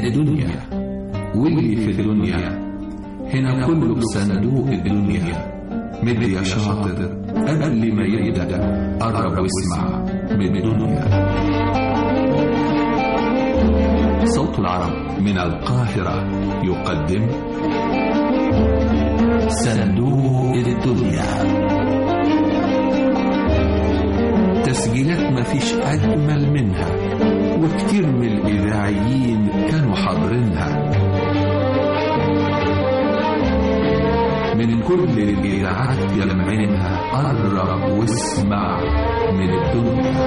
الدنيا واللي في الدنيا هنا كله بصندوق الدنيا مد يا شاطر قبل ما يبدأ قرب واسمع من الدنيا صوت العرب من القاهرة يقدم صندوق الدنيا تسجيلات مفيش أجمل منها وكتير من الإذاعيين كانوا حاضرينها من كل الإذاعات يلمعينها قرب واسمع من الدنيا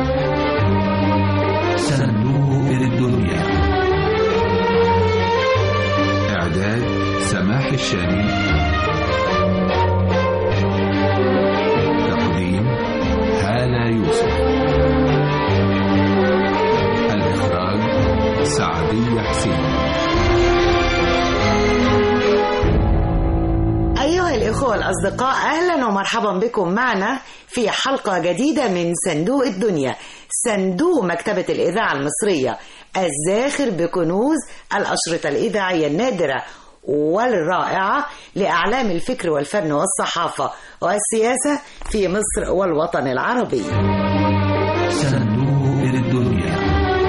صندوق الدنيا إعداد سماح الشامي تقديم هالة يوسف الإخراج سعدية حسين أيها الإخوة الأصدقاء أهلا ومرحبا بكم معنا في حلقة جديدة من صندوق الدنيا صندوق مكتبة الإذاعة المصرية الزاخر بكنوز الأشرطة الإذاعية النادرة والرائعة لأعلام الفكر والفن والصحافة والسياسة في مصر والوطن العربي صندوق الدنيا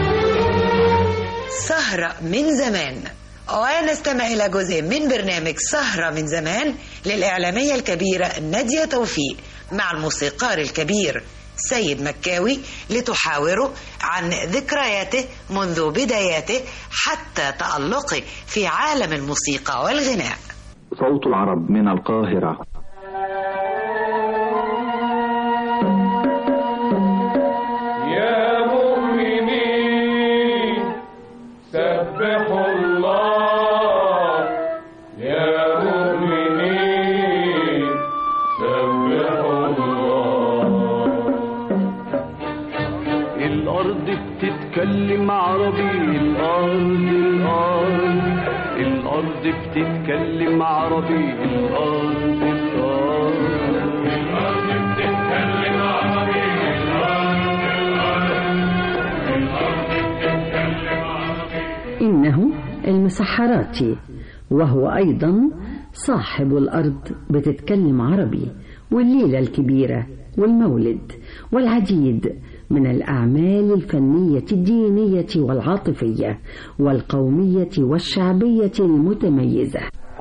سهرة من زمان ونستمع إلى جزء من برنامج سهرة من زمان للإعلامية الكبيرة نادية توفيق مع الموسيقار الكبير سيد مكاوي لتحاوروا عن ذكرياته منذ بداياته حتى تألقه في عالم الموسيقى والغناء صوت العرب من القاهرة يا مؤمنين سبحوا الله يا مؤمنين سبحوا الله الأرض بتتكلم عربي الأرض الأرض الأرض بتتكلم عربي الأرض الأرض الأرض بتتكلم عربي الأرض الأرض الأرض بتتكلم عربي إنه المسحراتي وهو أيضا صاحب الأرض بتتكلم عربي والليلة الكبيرة والمولد والعديد من الأعمال الفنية الدينية والعاطفية والقومية والشعبية المتميزة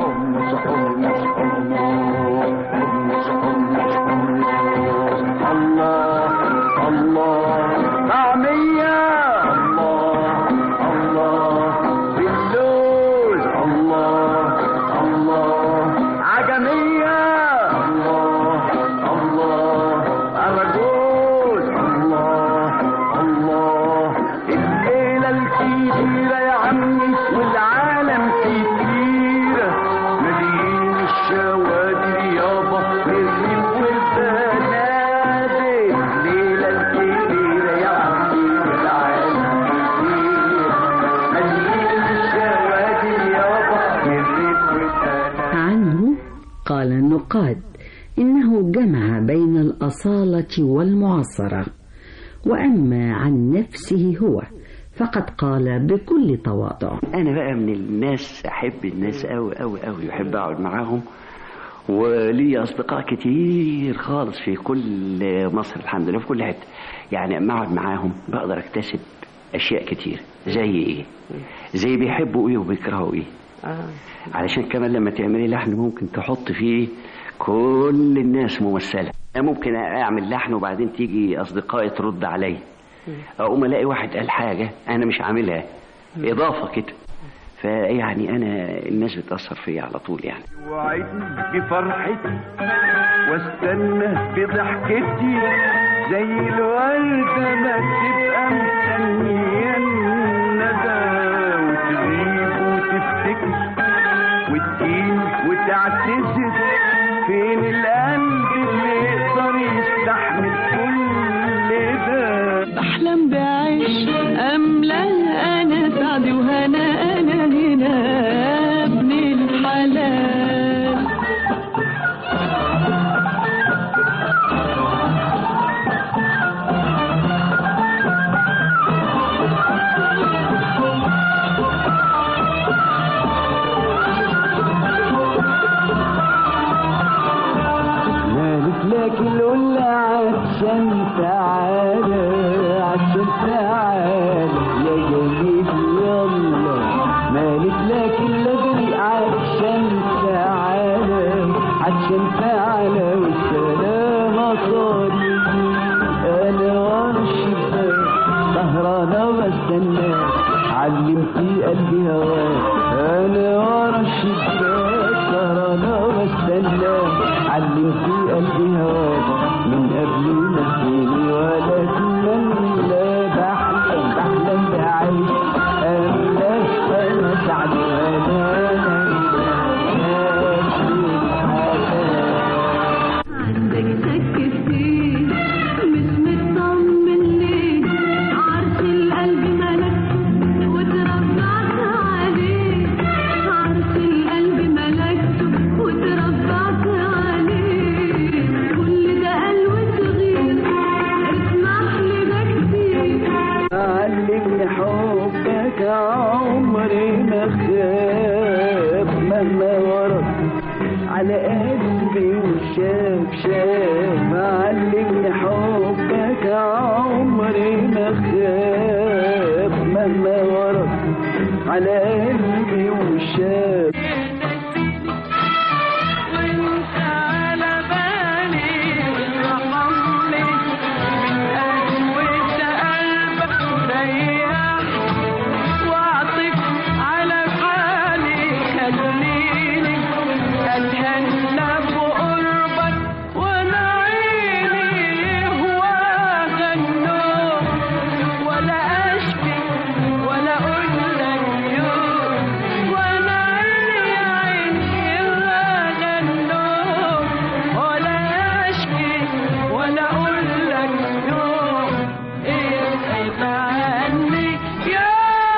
الله الله طعمية الله الله باللوز الله الله عجمية الله الله أرجوز الله الله الليلة الكبيرة يا عمي والعالم كبير مليين الشوادر يابا للريف والبنادق الليلة الكبيرة يا عمي والعالم كبير مليين الشوادر يابا للريف والبنادق عنه قال النقاد إنه جمع بين الأصالة والمعاصرة وأما عن نفسه هو فقد قال بكل تواضع انا بقى من الناس احب الناس قوي قوي قوي واحب اقعد معاهم ولي اصدقاء كتير خالص في كل مصر الحمد لله في كل حته يعني اما اقعد معاهم بقدر اكتسب اشياء كتير زي ايه زي بيحبوا ايه وبيكرهوا ايه علشان كمان لما تعملي لحن ممكن تحط فيه كل الناس ممثله انا ممكن اعمل لحن وبعدين تيجي اصدقائي ترد عليا اقوم الاقي واحد قال حاجه انا مش عاملها اضافه كده فيعني انا الناس بتاثر فيا على طول يعني وعدني بفرحتي واستنى بضحكتي زي الوردة ما تبقى مستنية الندى وتغيب وتفتكر وتجيب وتعتذر فين القلب اللي يقدر يستحمل كل ده بحلم بعيش أملا أنا سعدي وهنا أنا هنا ابن الحلال حبك عمري ما خاف مهما ورد على قلبي وشاف شاف علمني حبك عمري ما خاف مهما ورد على قلبي وشاف وانت على بالي ارحمني من قسوة قلبك ريح واعطف على حالي خليني اتهنى بقربك وانا عيني هواك النوم ولا اشكي ولا اقول لك يوم وانا عيني يا عيني هواك النوم ولا اشكي ولا اقول لك يوم ابعد عني يا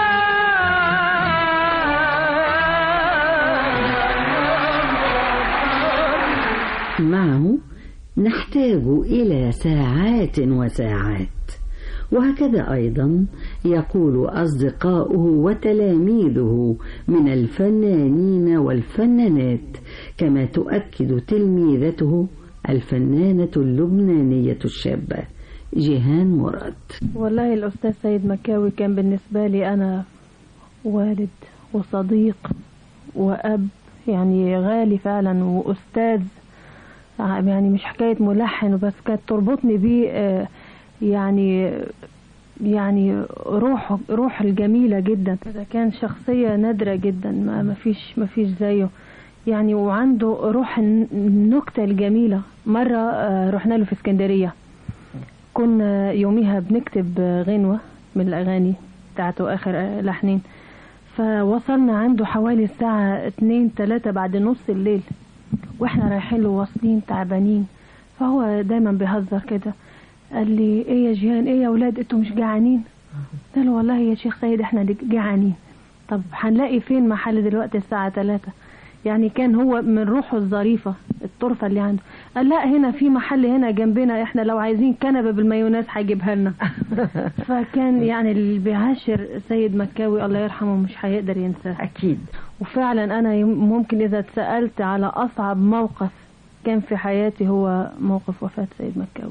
معه نحتاج إلى ساعات وساعات وهكذا أيضا يقول أصدقاؤه وتلاميذه من الفنانين والفنانات كما تؤكد تلميذته الفنانة اللبنانية الشابة جيهان مراد والله الأستاذ سيد مكاوي كان بالنسبة لي أنا والد وصديق وأب يعني غالي فعلا وأستاذ يعني مش حكاية ملحن وبس كانت تربطني بيه آه، يعني يعني روحه روح الجميلة جدا ده كان شخصية نادرة جدا ما ما فيش ما فيش زيه يعني وعنده روح الن- النكتة الجميلة مرة آه، رحنا له في اسكندرية كنا يوميها بنكتب غنوة من الأغاني بتاعته آخر لحنين فوصلنا عنده حوالي الساعة اتنين تلاتة بعد نص الليل واحنا رايحين له واصلين تعبانين فهو دايما بيهزر كده قال لي ايه يا جيهان ايه يا ولاد انتوا مش جعانين قلت له والله يا شيخ سيد احنا جعانين طب هنلاقي فين محل دلوقتي الساعة تلاتة يعني كان هو من روحه الظريفة الطرفة اللي عنده قال لا هنا في محل هنا جنبنا احنا لو عايزين كنبة بالمايونيز هيجيبها لنا فكان يعني اللي بيعاشر سيد مكاوي الله يرحمه مش هيقدر ينساه أكيد وفعلا انا يم- ممكن اذا اتسالت على اصعب موقف كان في حياتي هو موقف وفاه سيد مكاوي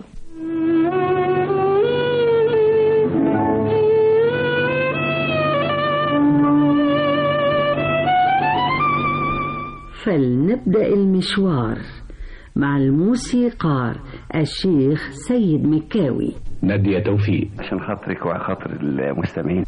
فلنبدأ المشوار مع الموسيقار الشيخ سيد مكاوي نادية توفيق عشان خاطرك وخاطر المستمعين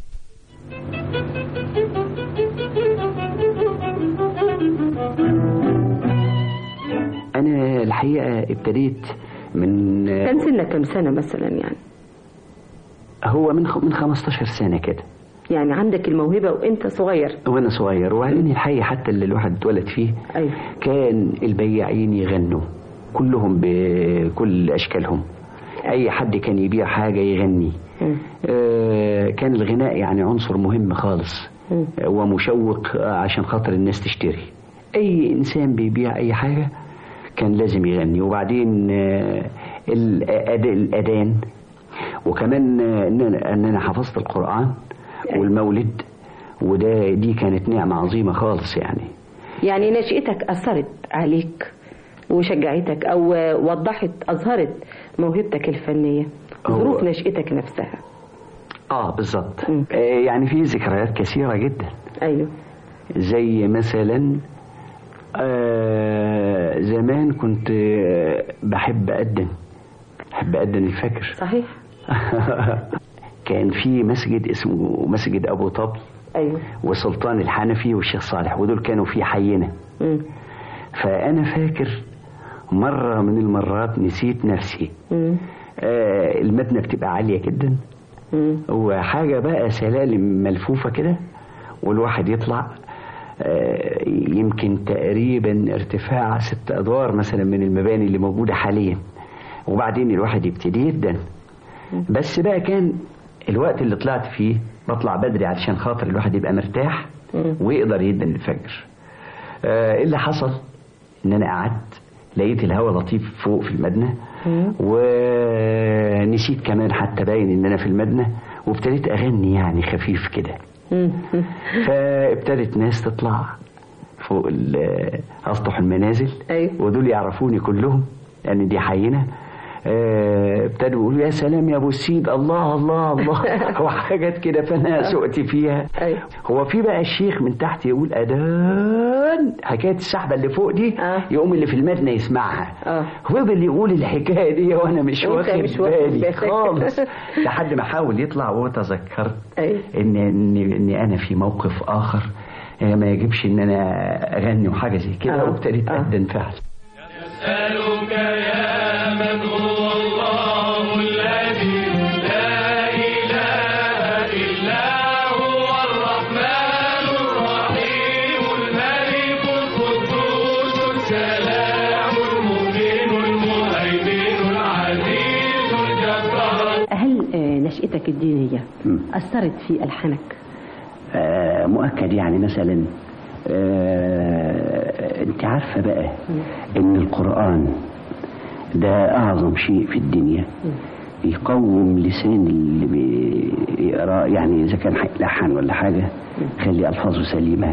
أنا الحقيقة ابتديت من كان سنك كم سنة مثلا يعني هو من خ- من 15 سنة كده يعني عندك الموهبة وانت صغير وأنا صغير وبعدين الحقيقة حتى اللي الواحد اتولد فيه أيوة. كان البياعين يغنوا كلهم بكل أشكالهم أي حد كان يبيع حاجة يغني آه، كان الغناء يعني عنصر مهم خالص آه، ومشوق آه، عشان خاطر الناس تشتري أي إنسان بيبيع أي حاجة كان لازم يغني وبعدين آه، الأد- الأذان وكمان آه، إن أنا- إن أنا حفظت القرآن والمولد وده دي كانت نعمة عظيمة خالص يعني يعني نشأتك أثرت عليك وشجعتك أو وضحت أظهرت موهبتك الفنية هو- ظروف نشأتك نفسها اه بالظبط آه يعني في ذكريات كثيرة جدا ايوه زي مثلا آه زمان كنت آه، بحب أقدم بحب أقدم الفجر صحيح كان في مسجد اسمه مسجد أبو طبل ايوه وسلطان الحنفي والشيخ صالح ودول كانوا في حينا مم. فأنا فاكر مرة من المرات نسيت نفسي مم. آه المبنى بتبقى عالية جدا مم. وحاجة بقى سلالم ملفوفة كده والواحد يطلع آه، يمكن تقريبا ارتفاع ست أدوار مثلا من المباني اللي موجودة حاليا وبعدين الواحد يبتدي يدن بس بقى كان الوقت اللي طلعت فيه بطلع بدري علشان خاطر الواحد يبقى مرتاح ويقدر يدن الفجر آه، إيه اللي حصل ان انا قعدت لقيت الهواء لطيف فوق في المبنى ونسيت كمان حتى باين ان انا في المبنى وابتديت اغني يعني خفيف كده فابتدت ناس تطلع فوق ال- اسطح المنازل ودول يعرفوني كلهم لان دي حينا آه، ابتدوا يقولوا يا سلام يا ابو السيد الله الله الله وحاجات كده فانا سقت فيها هو في بقى الشيخ من تحت يقول اذان حكايه السحبه اللي فوق دي يقوم اللي في المدنه يسمعها هو اللي يقول الحكايه دي وانا مش وأنت واخد مش واخد بالي بالك. خالص لحد ما حاول يطلع وتذكرت ان ان ان انا في موقف اخر آه، ما يجبش ان انا اغني وحاجه زي كده وابتديت اقدم فعل أسألك يا من هو الله الذي لا إله إلا هو الرحمن الرحيم الملك القدوس السلام المؤمن المهيمن العزيز الجبار هل آه، نشأتك الدينية أثرت في ألحانك؟ آه، مؤكد يعني مثلا آه، انت عارفه بقى ان القران ده اعظم شيء في الدنيا يقوم لسان اللي بيقرا يعني اذا كان لحن ولا حاجه خلي الفاظه سليمه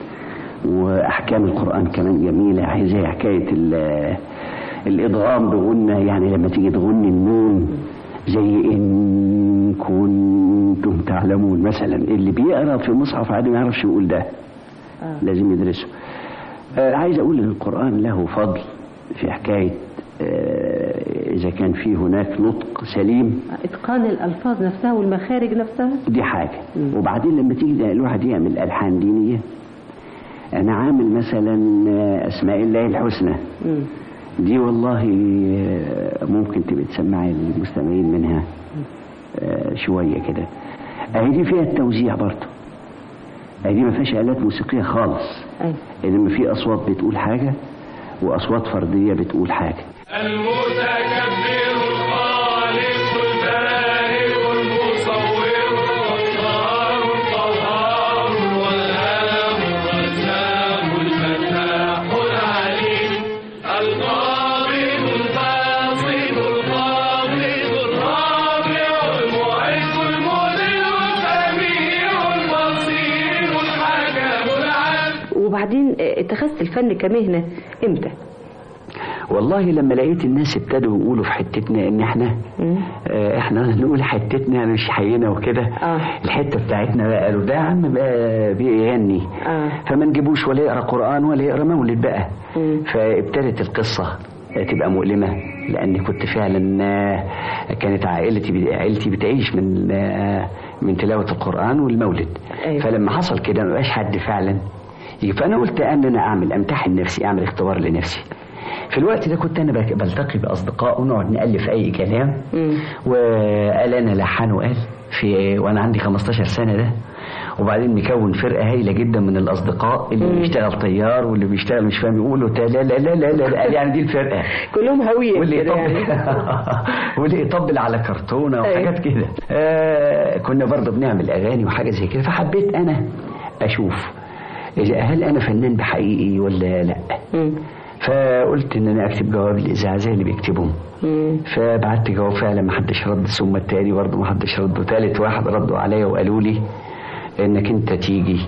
واحكام القران كمان جميله زي حكايه ال- الادغام بغنى يعني لما تيجي تغني النون زي ان كنتم تعلمون مثلا اللي بيقرا في مصحف عادي ما يعرفش يقول ده لازم يدرسه آه عايز اقول ان القران له فضل في حكايه آه اذا كان في هناك نطق سليم إتقان الألفاظ نفسها والمخارج نفسها؟ دي حاجة وبعدين لما تيجي الواحد يعمل ألحان دينية أنا عامل مثلا أسماء الله الحسنى دي والله آه، ممكن تبقى تسمعي المستمعين منها آه، شوية كده أهي دي فيها التوزيع برضه أهي دي ما فيهاش آلات موسيقية خالص إنما في أصوات بتقول حاجة وأصوات فردية بتقول حاجة المتكبر الخالق البارئ المصور الغفار القهار الوهاب الرزاق الفتاح العليم القابض الباسط القابض الرافع المعز المذل السميع البصير الحكم العدل وبعدين آه، اتخذت الفن كمهنة إمتى؟ والله لما لقيت الناس ابتدوا يقولوا في حتتنا ان احنا آه احنا نقول حتتنا مش حينا وكده الحته بتاعتنا بقى قالوا ده يا عم بقى بيغني فما نجيبوش ولا يقرا قران ولا يقرا مولد بقى فابتدت القصه تبقى مؤلمه لاني كنت فعلا آه، كانت عائلتي عائلتي بتعيش من آه، من تلاوه القران والمولد فلما حصل كده ما بقاش حد فعلا فانا قلت ان انا اعمل امتحن نفسي اعمل اختبار لنفسي في الوقت ده كنت انا بك- بلتقي باصدقاء ونقعد نالف اي كلام وقال انا لحن وقال في وانا عندي 15 سنه ده وبعدين مكون فرقه هايله جدا من الاصدقاء اللي بيشتغل طيار واللي بيشتغل مش فاهم يقولوا تا- لا لا لا لا لا, لا يعني دي الفرقه كلهم هوية واللي كده يطبل يعني. واللي يطبل على كرتونه وحاجات كده آه كنا برضه بنعمل اغاني وحاجه زي كده فحبيت انا اشوف إذا هل انا فنان بحقيقي ولا لا فقلت ان انا اكتب جواب الاذاعه زي اللي بيكتبهم فبعت جواب فعلا ما حدش رد ثم التاني برضه ما حدش رد وتالت واحد ردوا عليا وقالوا لي انك انت تيجي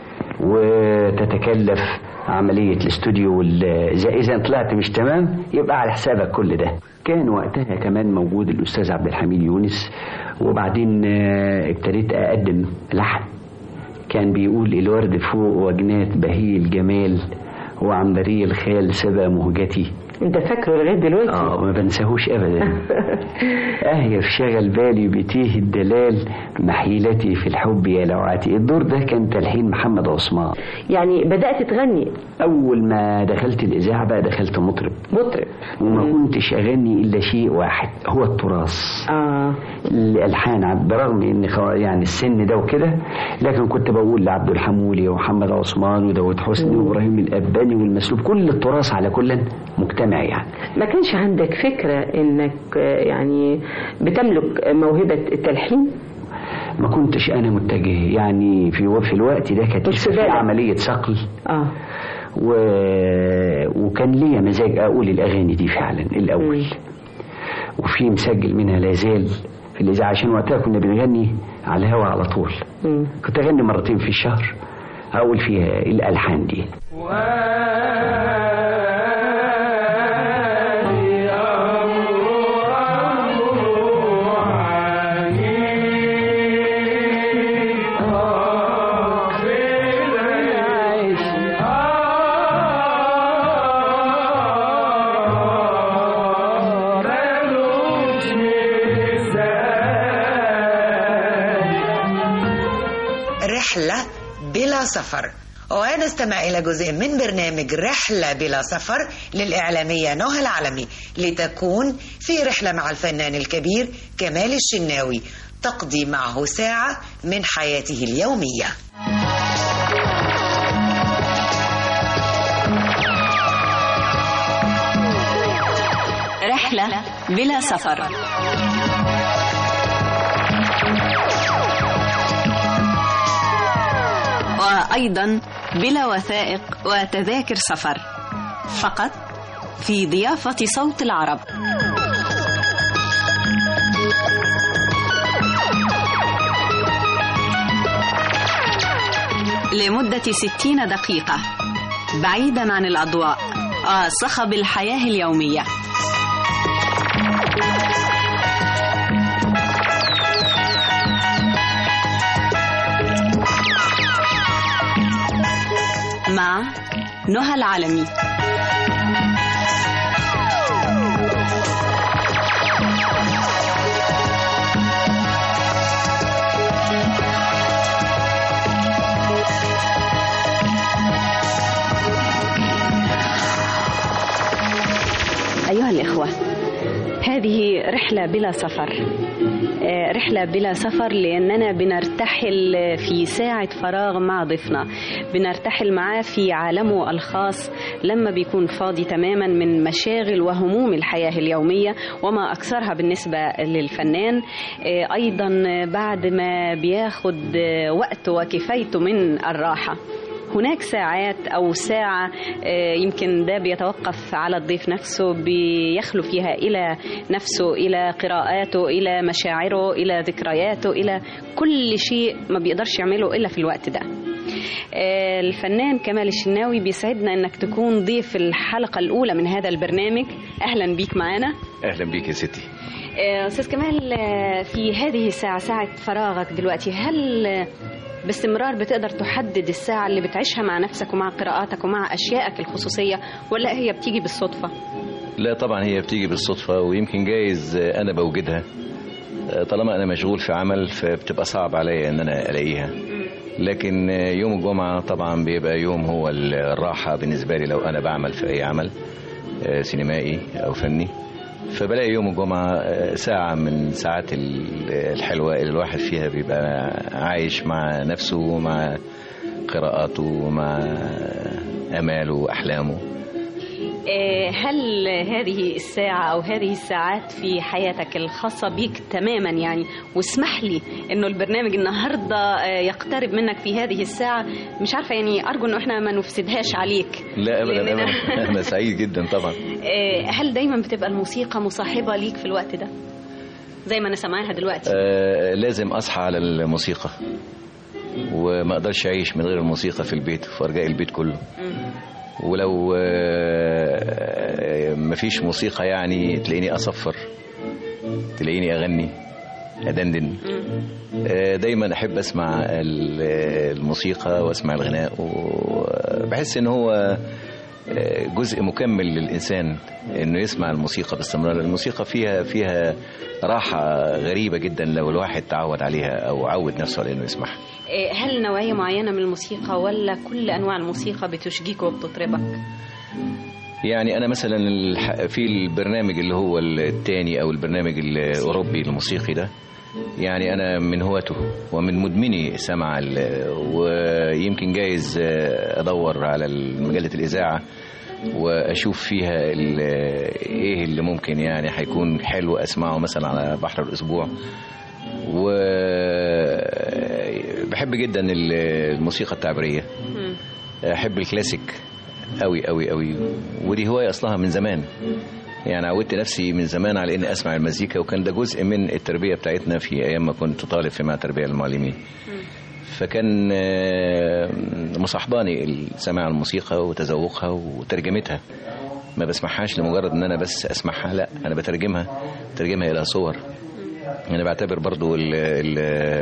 وتتكلف عملية الاستوديو وال- إذا إذا طلعت مش تمام يبقى على حسابك كل ده كان وقتها كمان موجود الأستاذ عبد الحميد يونس وبعدين آه، ابتديت أقدم لحن كان بيقول الورد فوق وجنات بهي الجمال وعنبري الخيال سبا مهجتي انت فاكره لغايه دلوقتي اه ما بنساهوش ابدا اهي في شغل بالي بتيه الدلال محيلتي في الحب يا لوعتي الدور ده كان تلحين محمد عثمان يعني بدات تغني اول ما دخلت الاذاعه بقى دخلت مطرب مطرب وما كنتش اغني الا شيء واحد هو التراث اه الالحان عب- برغم ان خوا- يعني السن ده وكده لكن كنت بقول لعبد الحمولي ومحمد عثمان وداود حسني وابراهيم الاباني والمسلوب كل التراث على كل مجتمع يعني ما كانش عندك فكره انك آه، يعني بتملك موهبه التلحين ما كنتش انا متجه يعني في في الوقت ده كانت لسه في عمليه صقل اه و... وكان ليا مزاج اقول الاغاني دي فعلا الاول وفي مسجل منها لازال في الإذاعة عشان وقتها كنا بنغني على الهوا على طول كنت أغني مرتين في الشهر أقول فيها الألحان دي رحلة بلا سفر ونستمع إلى جزء من برنامج رحلة بلا سفر للإعلامية نهى العلمي لتكون في رحلة مع الفنان الكبير كمال الشناوي تقضي معه ساعة من حياته اليومية رحلة بلا سفر وأيضا بلا وثائق وتذاكر سفر فقط في ضيافة صوت العرب لمدة ستين دقيقة بعيدا عن الأضواء وصخب الحياة اليومية مع نهى العالمي أيها الإخوة هذه رحلة بلا سفر آه، رحلة بلا سفر لأننا بنرتحل في ساعة فراغ مع ضيفنا بنرتحل معاه في عالمه الخاص لما بيكون فاضي تماما من مشاغل وهموم الحياة اليومية وما أكثرها بالنسبة للفنان آه، أيضا بعد ما بياخد آه، وقت وكفايته من الراحة هناك ساعات أو ساعة آه، يمكن ده بيتوقف على الضيف نفسه بيخلو فيها إلى نفسه إلى قراءاته إلى مشاعره إلى ذكرياته إلى كل شيء ما بيقدرش يعمله إلا في الوقت ده آه، الفنان كمال الشناوي بيسعدنا انك تكون ضيف الحلقة الأولى من هذا البرنامج أهلا بيك معانا اهلا بيك يا ستي آه، أستاذ كمال آه، في هذه الساعة ساعة فراغك دلوقتي هل آه، باستمرار بتقدر تحدد الساعة اللي بتعيشها مع نفسك ومع قراءاتك ومع أشيائك الخصوصية ولا هي بتيجي بالصدفة؟ لا طبعا هي بتيجي بالصدفة ويمكن جايز أنا بوجدها طالما أنا مشغول في عمل فبتبقى صعب عليا إن أنا ألاقيها لكن يوم الجمعة طبعا بيبقى يوم هو الراحة بالنسبة لي لو أنا بعمل في أي عمل آه، سينمائي أو فني فبلاقي يوم الجمعة آه، ساعة من ساعات ال- الحلوة اللي الواحد فيها بيبقى عايش مع نفسه ومع قراءاته ومع أماله وأحلامه آه، هل هذه الساعة أو هذه الساعات في حياتك الخاصة بيك تماما يعني واسمح لي أنه البرنامج النهاردة آه، يقترب منك في هذه الساعة مش عارفة يعني أرجو أنه إحنا ما نفسدهاش عليك لا أبدا لأننا- أبدا أنا سعيد جدا طبعا آه، هل دايما بتبقى الموسيقى مصاحبة ليك في الوقت ده زي ما أنا سامعاها دلوقتي آه لازم اصحى على الموسيقى وما اقدرش اعيش من غير الموسيقى في البيت في ارجاء البيت كله ولو آه مفيش موسيقى يعني تلاقيني اصفر تلاقيني اغني ادندن آه دايما احب اسمع ال- الموسيقى واسمع الغناء وبحس ان هو آه، جزء مكمل للإنسان إنه يسمع الموسيقى باستمرار الموسيقى فيها فيها راحة غريبة جدا لو الواحد تعود عليها أو عود نفسه على إنه يسمعها آه، هل نوعية معينة من الموسيقى ولا كل أنواع الموسيقى بتشجيك وبتطربك يعني أنا مثلا الح- في البرنامج اللي هو الثاني أو البرنامج الأوروبي الموسيقي ده يعني أنا من هواته ومن مدمني سمع ال- ويمكن جايز آه، أدور على مجلة الإذاعة وأشوف فيها ال- إيه اللي ممكن يعني هيكون حلو أسمعه مثلا على بحر الأسبوع وبحب جدا ال- الموسيقى التعبيرية أحب الكلاسيك أوي أوي أوي ودي هواية أصلها من زمان يعني عودت نفسي من زمان على اني اسمع المزيكا وكان ده جزء من التربيه بتاعتنا في ايام ما كنت طالب في معهد تربيه المعلمين فكان آه، مصاحباني سماع الموسيقى وتذوقها وترجمتها ما بسمعهاش لمجرد ان انا بس اسمعها لا انا بترجمها بترجمها الى صور انا بعتبر برضو ال- ال-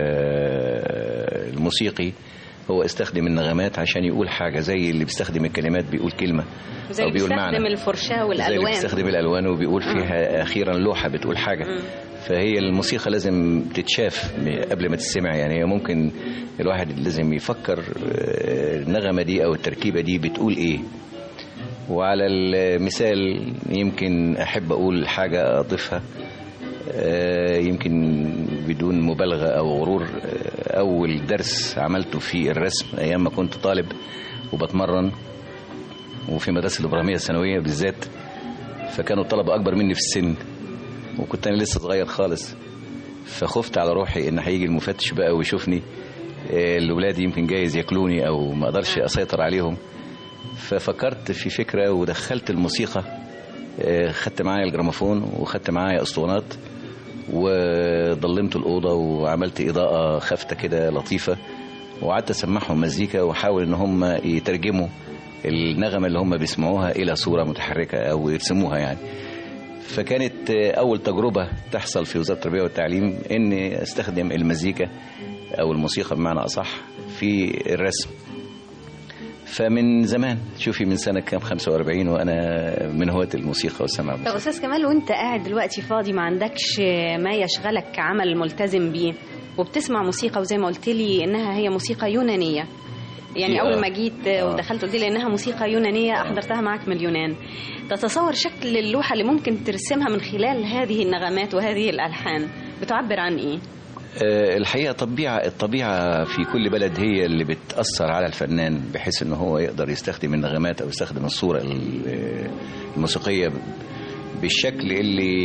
الموسيقي هو استخدم النغمات عشان يقول حاجه زي اللي بيستخدم الكلمات بيقول كلمه زي او اللي بيقول معنى بيستخدم الفرشاه زي اللي والالوان بيستخدم الالوان وبيقول فيها اخيرا لوحه بتقول حاجه فهي الموسيقى لازم تتشاف قبل ما تسمع يعني هي ممكن الواحد لازم يفكر آه، النغمه دي او التركيبه دي بتقول ايه وعلى المثال يمكن احب اقول حاجه اضيفها آه، يمكن بدون مبالغه او غرور آه، اول درس عملته في الرسم ايام ما كنت طالب وبتمرن وفي مدرسه الابراهيميه الثانويه بالذات فكانوا الطلبه اكبر مني في السن وكنت انا لسه صغير خالص فخفت على روحي ان هيجي المفتش بقى ويشوفني آه، الاولاد يمكن جايز ياكلوني او ما اقدرش اسيطر عليهم ففكرت في فكره ودخلت الموسيقى آه، خدت معايا الجراموفون وخدت معايا اسطوانات وضلمت الاوضه وعملت اضاءه خافته كده لطيفه وقعدت اسمعهم مزيكا واحاول ان هم يترجموا النغمه اللي هم بيسمعوها الى صوره متحركه او يرسموها يعني فكانت اول تجربه تحصل في وزاره التربيه والتعليم اني استخدم المزيكا او الموسيقى بمعنى اصح في الرسم فمن زمان شوفي من سنه كام 45 وانا من هواة الموسيقى والسمع طب استاذ كمال وانت قاعد دلوقتي فاضي ما عندكش ما يشغلك كعمل ملتزم بيه وبتسمع موسيقى وزي ما قلت لي انها هي موسيقى يونانيه يعني آه. اول ما جيت ودخلت قلت لي انها موسيقى يونانيه احضرتها معك من اليونان تتصور شكل اللوحه اللي ممكن ترسمها من خلال هذه النغمات وهذه الالحان بتعبر عن ايه آه، الحقيقة طبيعة الطبيعة في كل بلد هي اللي بتأثر على الفنان بحيث ان هو يقدر يستخدم النغمات او يستخدم الصورة ال- الموسيقية بالشكل اللي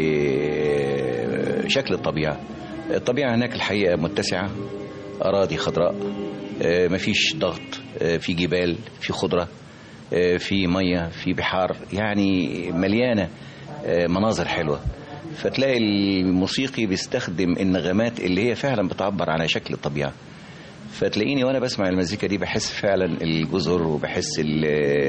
شكل الطبيعة الطبيعة هناك الحقيقة متسعة أراضي خضراء آه، مفيش ضغط آه، في جبال في خضرة آه، في مية في بحار يعني مليانة آه، مناظر حلوة فتلاقي الموسيقي بيستخدم النغمات اللي هي فعلا بتعبر عن شكل الطبيعة فتلاقيني وانا بسمع المزيكا دي بحس فعلا الجزر وبحس ال-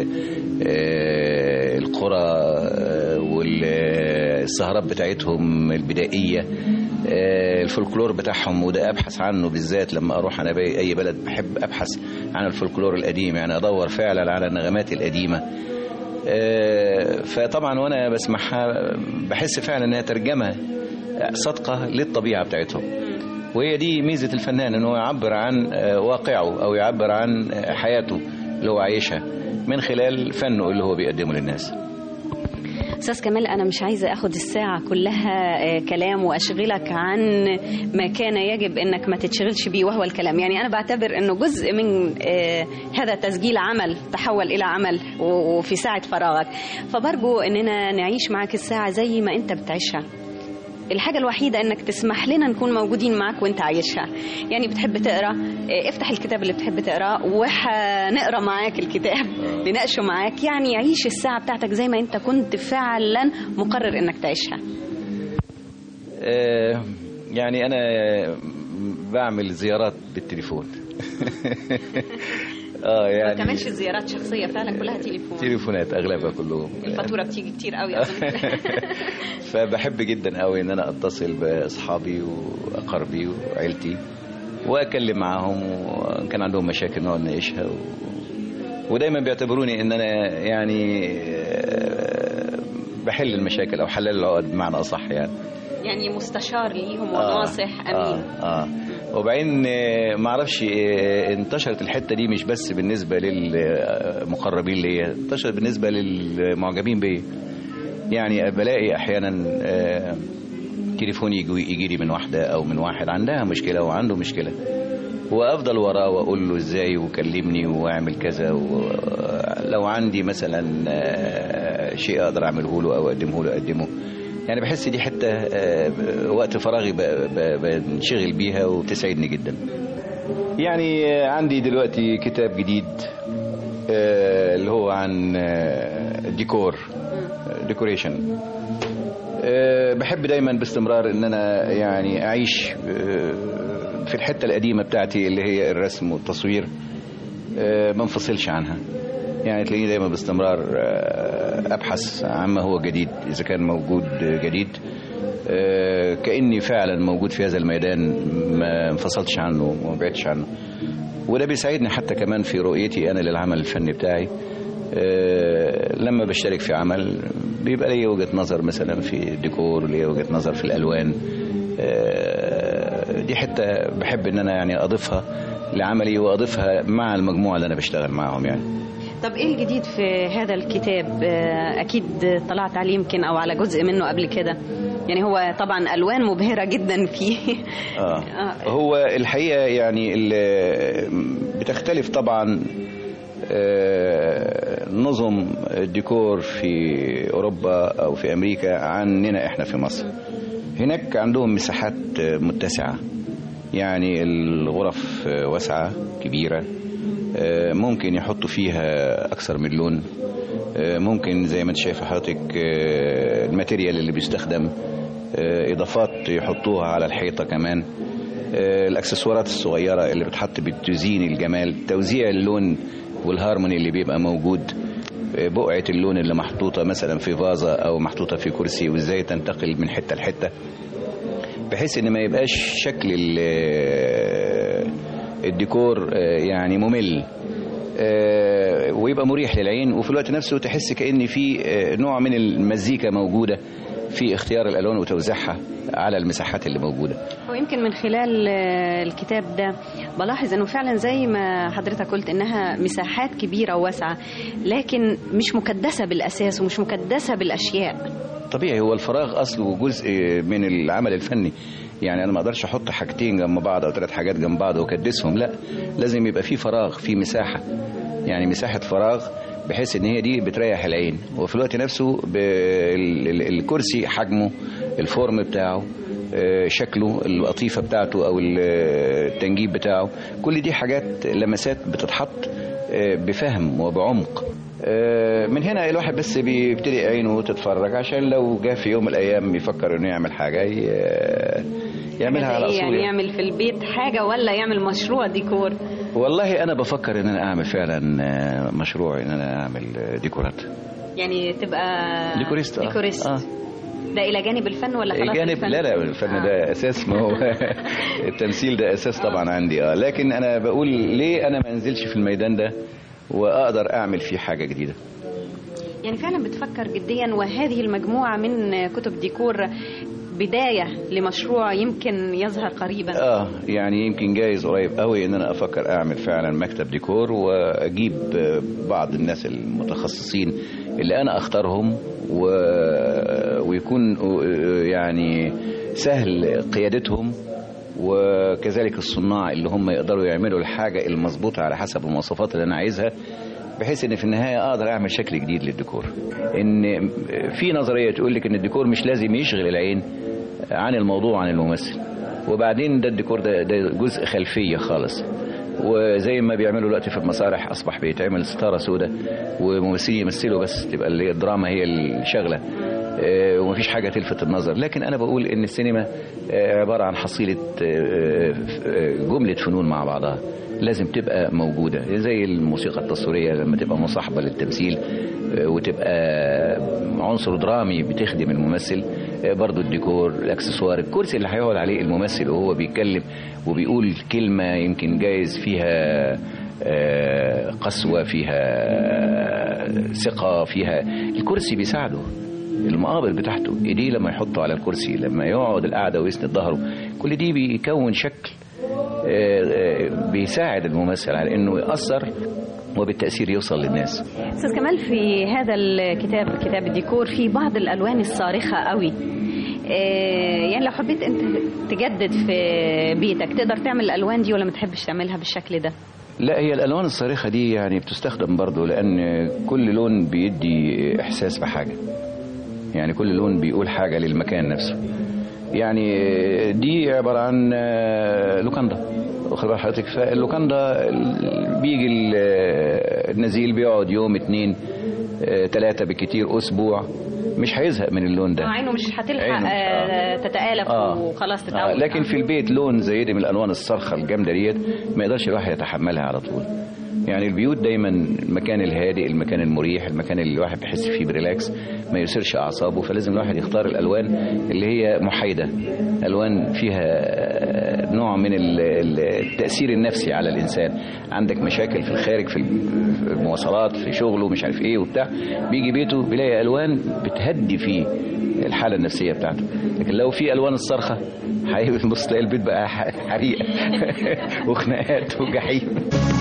آه، القرى آه، والسهرات بتاعتهم البدائية آه، الفولكلور بتاعهم وده ابحث عنه بالذات لما اروح انا باي- اي بلد بحب ابحث عن الفولكلور القديم يعني ادور فعلا على النغمات القديمه آه، فطبعا وانا بسمعها بحس فعلا انها ترجمه صادقه للطبيعه بتاعتهم وهي دي ميزه الفنان ان هو يعبر عن آه، واقعه او يعبر عن آه، حياته اللي هو عايشها من خلال فنه اللي هو بيقدمه للناس استاذ كمال انا مش عايزه اخد الساعه كلها آه، كلام واشغلك عن ما كان يجب انك ما تتشغلش بيه وهو الكلام يعني انا بعتبر انه جزء من آه، هذا تسجيل عمل تحول الى عمل و- وفي ساعه فراغك فبرجو اننا نعيش معك الساعه زي ما انت بتعيشها الحاجة الوحيدة انك تسمح لنا نكون موجودين معاك وانت عايشها يعني بتحب تقرا اه، افتح الكتاب اللي بتحب تقراه وهنقرا معاك الكتاب نناقشه معاك يعني عيش الساعة بتاعتك زي ما انت كنت فعلا مقرر انك تعيشها آه، يعني انا بعمل زيارات بالتليفون اه ما يعني بتعملش زيارات شخصية فعلا كلها تليفون تليفونات اغلبها كلهم الفاتورة بتيجي كتير قوي اظن فبحب جدا قوي ان انا اتصل باصحابي واقاربي وعيلتي واكلم معاهم وان كان عندهم مشاكل نقعد نناقشها و... ودايما بيعتبروني ان انا يعني آه، بحل المشاكل او حلال العقد بمعنى اصح يعني يعني مستشار ليهم آه، وناصح امين اه اه وبعدين آه، ما اعرفش آه، انتشرت الحته دي مش بس بالنسبه للمقربين ليا انتشرت بالنسبه للمعجبين بيا يعني بلاقي احيانا آه، تليفوني يجي يجي لي من واحده او من واحد عندها مشكله وعنده مشكله وافضل وراه واقول له ازاي وكلمني واعمل كذا ولو عندي مثلا آه، شيء اقدر اعمله له او اقدمه له اقدمه يعني بحس دي حته آه، وقت فراغي ب- ب- بنشغل بيها وبتسعدني جدا يعني آه، عندي دلوقتي كتاب جديد آه، اللي هو عن آه، الديكور ديكوريشن أه بحب دايما باستمرار ان انا يعني اعيش أه في الحته القديمه بتاعتي اللي هي الرسم والتصوير أه ما انفصلش عنها يعني تلاقيني دايما باستمرار أه ابحث عما هو جديد اذا كان موجود جديد أه كاني فعلا موجود في هذا الميدان ما انفصلتش عنه وما بعدتش عنه وده بيساعدني حتى كمان في رؤيتي انا للعمل الفني بتاعي أه لما بشترك في عمل بيبقى لي وجهه نظر مثلا في الديكور لي وجهه نظر في الالوان أه دي حته بحب ان انا يعني اضيفها لعملي واضيفها مع المجموعه اللي انا بشتغل معاهم يعني طب ايه الجديد في هذا الكتاب آه، اكيد طلعت عليه يمكن او على جزء منه قبل كده يعني هو طبعا الوان مبهره جدا فيه آه. هو الحقيقه يعني ال- بتختلف طبعا آه، نظم الديكور في اوروبا او في امريكا عننا احنا في مصر هناك عندهم مساحات متسعه يعني الغرف واسعه كبيره آه، ممكن يحطوا فيها اكثر من لون آه، ممكن زي ما انت شايف حضرتك آه، الماتيريال اللي بيستخدم آه، اضافات يحطوها على الحيطه كمان آه، الاكسسوارات الصغيره اللي بتحط بتزين الجمال توزيع اللون والهارموني اللي بيبقى موجود آه، بقعه اللون اللي محطوطه مثلا في فازه او محطوطه في كرسي وازاي تنتقل من حته لحته بحيث ان ما يبقاش شكل ال- الديكور آه، يعني ممل آه، ويبقى مريح للعين وفي الوقت نفسه تحس كأن في آه، نوع من المزيكا موجودة في اختيار الألوان وتوزيعها على المساحات اللي موجودة هو يمكن من خلال آه، الكتاب ده بلاحظ انه فعلا زي ما حضرتك قلت انها مساحات كبيره وواسعه لكن مش مكدسه بالاساس ومش مكدسه بالاشياء طبيعي هو الفراغ أصله جزء من العمل الفني يعني أنا ما أقدرش أحط حاجتين جنب بعض أو ثلاث حاجات جنب بعض وأكدسهم لا لازم يبقى في فراغ في مساحة يعني مساحة فراغ بحيث ان هي دي بتريح العين وفي الوقت نفسه ب- ال- ال- الكرسي حجمه الفورم بتاعه آه، شكله القطيفة بتاعته او ال- التنجيب بتاعه كل دي حاجات لمسات بتتحط آه، بفهم وبعمق آه، من هنا الواحد بس بيبتدي عينه تتفرج عشان لو جه في يوم من الايام يفكر انه يعمل حاجه ي- يعملها على إيه اصول يعني يعمل في البيت حاجه ولا يعمل مشروع ديكور والله انا بفكر ان انا اعمل فعلا آه، مشروع ان انا اعمل آه، ديكورات يعني تبقى ديكوريست آه. ديكوريست آه. ده الى جانب الفن ولا خلاص جانب الفن؟ لا لا الفن ده اساس ما هو التمثيل ده اساس طبعا عندي اه لكن انا بقول ليه انا ما انزلش في الميدان ده واقدر اعمل فيه حاجه جديده يعني فعلا بتفكر جديا وهذه المجموعه من كتب ديكور بدايه لمشروع يمكن يظهر قريبا اه يعني يمكن جايز قريب قوي ان انا افكر اعمل فعلا مكتب ديكور واجيب آه، بعض الناس المتخصصين اللي انا اختارهم و... ويكون آه، يعني سهل قيادتهم وكذلك الصناع اللي هم يقدروا يعملوا الحاجة المظبوطة على حسب المواصفات اللي أنا عايزها بحيث ان في النهايه اقدر اعمل شكل جديد للديكور ان في نظريه تقول لك ان الديكور مش لازم يشغل العين عن الموضوع عن الممثل وبعدين ده الديكور ده, ده جزء خلفيه خالص وزي ما بيعملوا دلوقتي في المسارح اصبح بيتعمل ستاره سوداء وممثلين يمثلوا بس تبقى اللي هي الدراما هي الشغله آه، ومفيش حاجه تلفت النظر لكن انا بقول ان السينما آه، عباره عن حصيله آه، آه، جمله فنون مع بعضها لازم تبقى موجوده زي الموسيقى التصويريه لما تبقى مصاحبه للتمثيل آه، وتبقى عنصر درامي بتخدم الممثل آه، برضو الديكور الاكسسوار الكرسي اللي هيقعد عليه الممثل وهو بيتكلم وبيقول كلمه يمكن جايز فيها آه، قسوه فيها ثقه فيها الكرسي بيساعده المقابر بتاعته ايديه لما يحطه على الكرسي لما يقعد القعده ويسند ظهره كل دي بيكون شكل آه، آه، بيساعد الممثل على انه ياثر وبالتاثير يوصل للناس استاذ كمال في هذا الكتاب كتاب الديكور في بعض الالوان الصارخه قوي آه، يعني لو حبيت انت تجدد في بيتك تقدر تعمل الالوان دي ولا ما تحبش تعملها بالشكل ده لا هي الالوان الصارخه دي يعني بتستخدم برضه لان كل لون بيدي احساس بحاجه يعني كل لون بيقول حاجه للمكان نفسه يعني دي عباره عن آه، لوكاندا واخد بال حضرتك فاللوكاندا ال- بيجي ال- النزيل بيقعد يوم اتنين آه، تلاتة بالكتير اسبوع مش هيزهق من اللون ده عينه مش هتلحق عينه مش- آه، تتآلف آه. وخلاص تتعود آه لكن في البيت لون زي ده من الالوان الصارخه الجامده ديت ما يقدرش الواحد يتحملها على طول يعني البيوت دايما المكان الهادئ المكان المريح المكان اللي الواحد بيحس فيه بريلاكس ما يثيرش اعصابه فلازم الواحد يختار الالوان اللي هي محايده الوان فيها نوع من ال- ال- التاثير النفسي على الانسان عندك مشاكل في الخارج في المواصلات في شغله مش عارف ايه وبتاع بيجي بيته بيلاقي الوان بتهدي فيه الحاله النفسيه بتاعته لكن لو في الوان الصرخه هيبص تلاقي البيت بقى ح- حريقه وخناقات وجحيم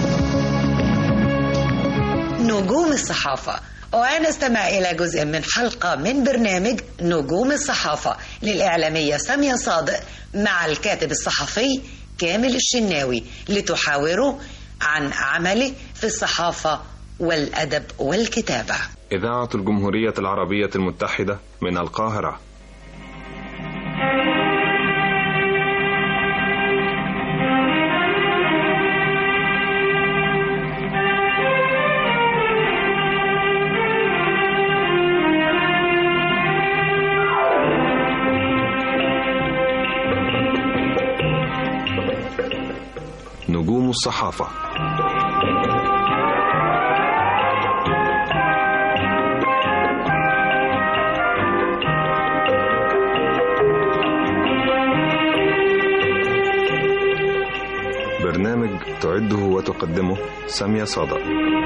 نجوم الصحافة ونستمع إلى جزء من حلقة من برنامج نجوم الصحافة للإعلامية سامية صادق مع الكاتب الصحفي كامل الشناوي لتحاوروا عن عمله في الصحافة والأدب والكتابة إذاعة الجمهورية العربية المتحدة من القاهرة نجوم الصحافة برنامج تعده وتقدمه سامية صادق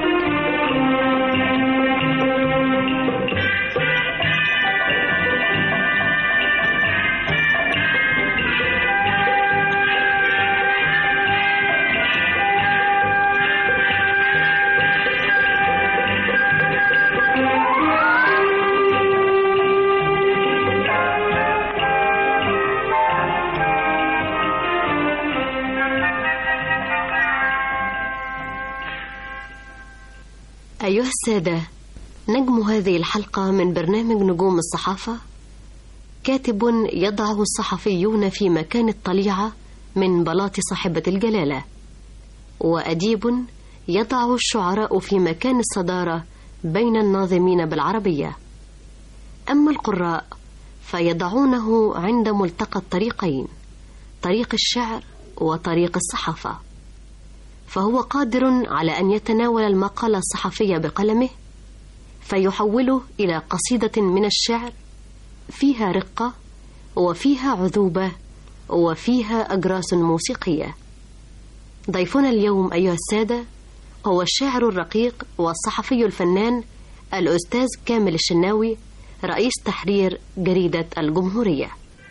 أيها السادة نجم هذه الحلقة من برنامج نجوم الصحافة كاتب يضعه الصحفيون في مكان الطليعة من بلاط صاحبة الجلالة وأديب يضع الشعراء في مكان الصدارة بين الناظمين بالعربية أما القراء فيضعونه عند ملتقى الطريقين طريق الشعر وطريق الصحافة فهو قادر على أن يتناول المقال الصحفي بقلمه فيحوله إلى قصيدة من الشعر فيها رقة وفيها عذوبة وفيها أجراس موسيقية ضيفنا اليوم أيها السادة هو الشاعر الرقيق والصحفي الفنان الأستاذ كامل الشناوي رئيس تحرير جريدة الجمهورية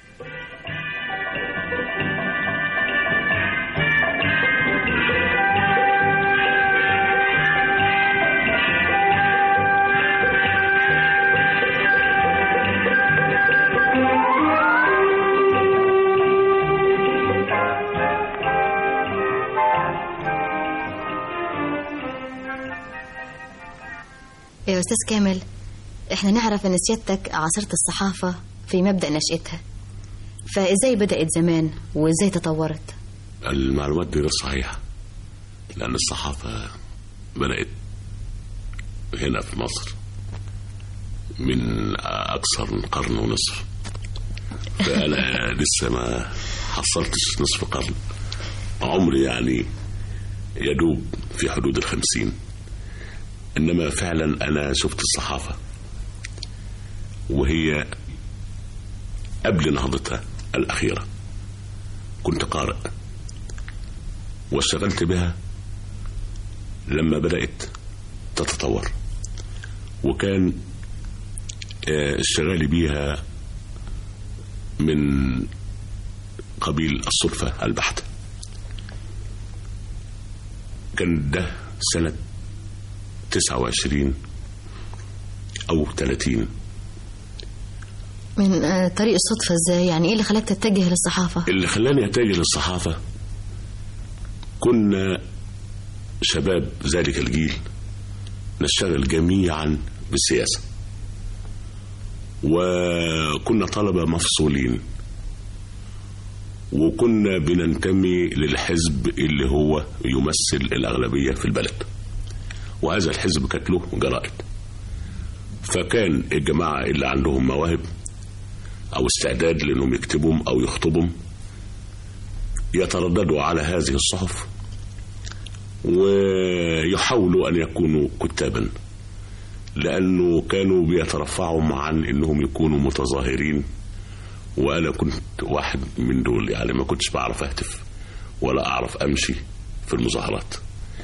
يا أستاذ كامل إحنا نعرف إن سيادتك عاصرت الصحافة في مبدأ نشأتها فإزاي بدأت زمان وإزاي تطورت المعلومات دي غير صحيحة لأن الصحافة بدأت هنا في مصر من أكثر من قرن ونصف فأنا لسه ما حصلتش نصف قرن عمري يعني يدوب في حدود الخمسين إنما فعلا أنا شفت الصحافة وهي قبل نهضتها الأخيرة كنت قارئ واشتغلت بها لما بدأت تتطور وكان آه، اشتغالي بيها من قبيل الصدفة البحتة كان ده سنة 29 أو 30 من آه، طريق الصدفة إزاي يعني إيه اللي خلاك تتجه للصحافة اللي خلاني أتجه للصحافة كنا شباب ذلك الجيل نشتغل جميعا بالسياسة وكنا طلبة مفصولين وكنا بننتمي للحزب اللي هو يمثل الأغلبية في البلد وهذا الحزب كانت له جرائد فكان الجماعة اللي عندهم مواهب أو استعداد لأنهم يكتبهم أو يخطبهم يترددوا على هذه الصحف ويحاولوا أن يكونوا كتابا لأنه كانوا بيترفعوا عن أنهم يكونوا متظاهرين وأنا كنت واحد من دول يعني ما كنتش بعرف أهتف ولا أعرف أمشي في المظاهرات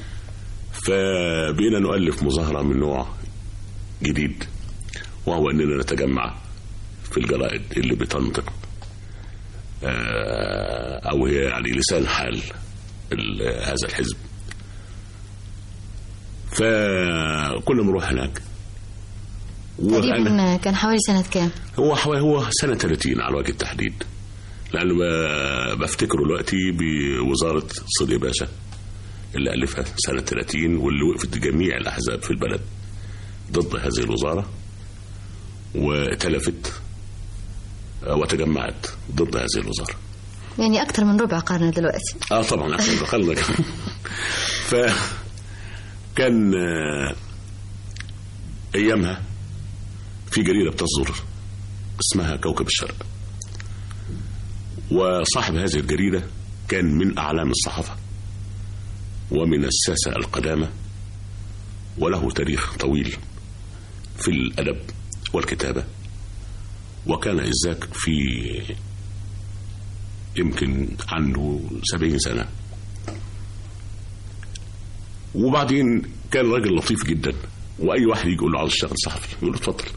فبقينا نؤلف مظاهرة من نوع جديد وهو أننا نتجمع في الجرائد اللي بتنطق آه، أو هي يعني لسان حال ال- هذا الحزب فكنا نروح هناك وأنا تقريبا كان حوالي سنة كام هو حوالي هو سنة 30 على وجه التحديد لأنه ب- بفتكره دلوقتي بوزارة صدقي باشا اللي ألفها سنة 30 واللي وقفت جميع الأحزاب في البلد ضد هذه الوزارة وتلفت آه، وتجمعت ضد هذه الوزارة يعني أكثر من ربع قرن دلوقتي اه طبعا احسن دخلنا ف كان آه، ايامها في جريده بتصدر اسمها كوكب الشرق وصاحب هذه الجريده كان من اعلام الصحافه ومن الساسه القدامى وله تاريخ طويل في الادب والكتابه وكان إذاك في يمكن عنده سبعين سنة وبعدين كان راجل لطيف جدا وأي واحد يجي يقول له عاوز اشتغل صحفي يقول له اتفضل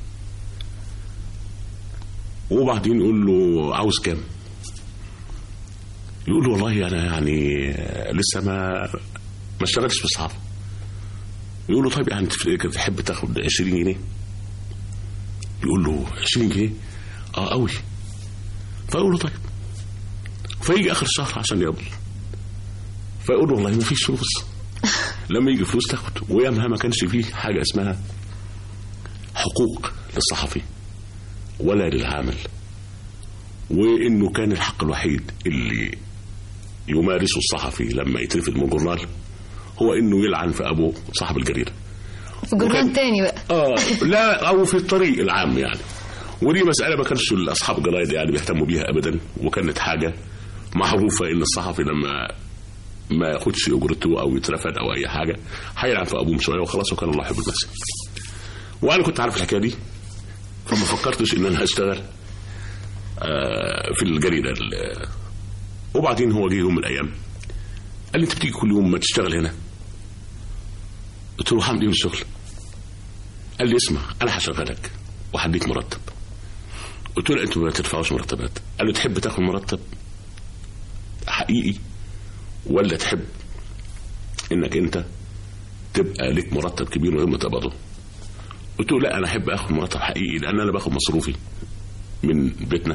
وبعدين يقول له عاوز كام يقول له والله أنا يعني لسه ما ما اشتغلتش في الصحافة يقول له طيب يعني تحب تاخد 20 جنيه يقول له 20 جنيه اه قوي فيقول له طيب فيجي اخر الشهر عشان يقبل فيقول له والله ما فيش فلوس لما يجي فلوس تاخد ويامها ما كانش فيه حاجه اسمها حقوق للصحفي ولا للعامل وانه كان الحق الوحيد اللي يمارسه الصحفي لما يترفد من جورنال هو انه يلعن في ابوه صاحب الجريده في جرنان تاني بقى اه لا او في الطريق العام يعني ودي مسألة ما كانش أصحاب الجرايد يعني بيهتموا بيها أبدا وكانت حاجة معروفة إن الصحفي لما ما ياخدش أجرته أو يترفد أو أي حاجة هيلعب في أبوه شوية وخلاص وكان الله يحب المسا وأنا كنت عارف الحكاية دي فما فكرتش إن أنا هشتغل آه في الجريدة ال- وبعدين هو جه يوم من الأيام قال لي أنت بتيجي كل يوم ما تشتغل هنا قلت له هعمل إيه في الشغل قال لي اسمع أنا هشغلك وهديك مرتب قلت له انتوا ما تدفعوش مرتبات قال له تحب تاخد مرتب حقيقي ولا تحب انك انت تبقى لك مرتب كبير من غير ما تقبضه قلت له لا انا احب اخد مرتب حقيقي لان انا باخد مصروفي من بيتنا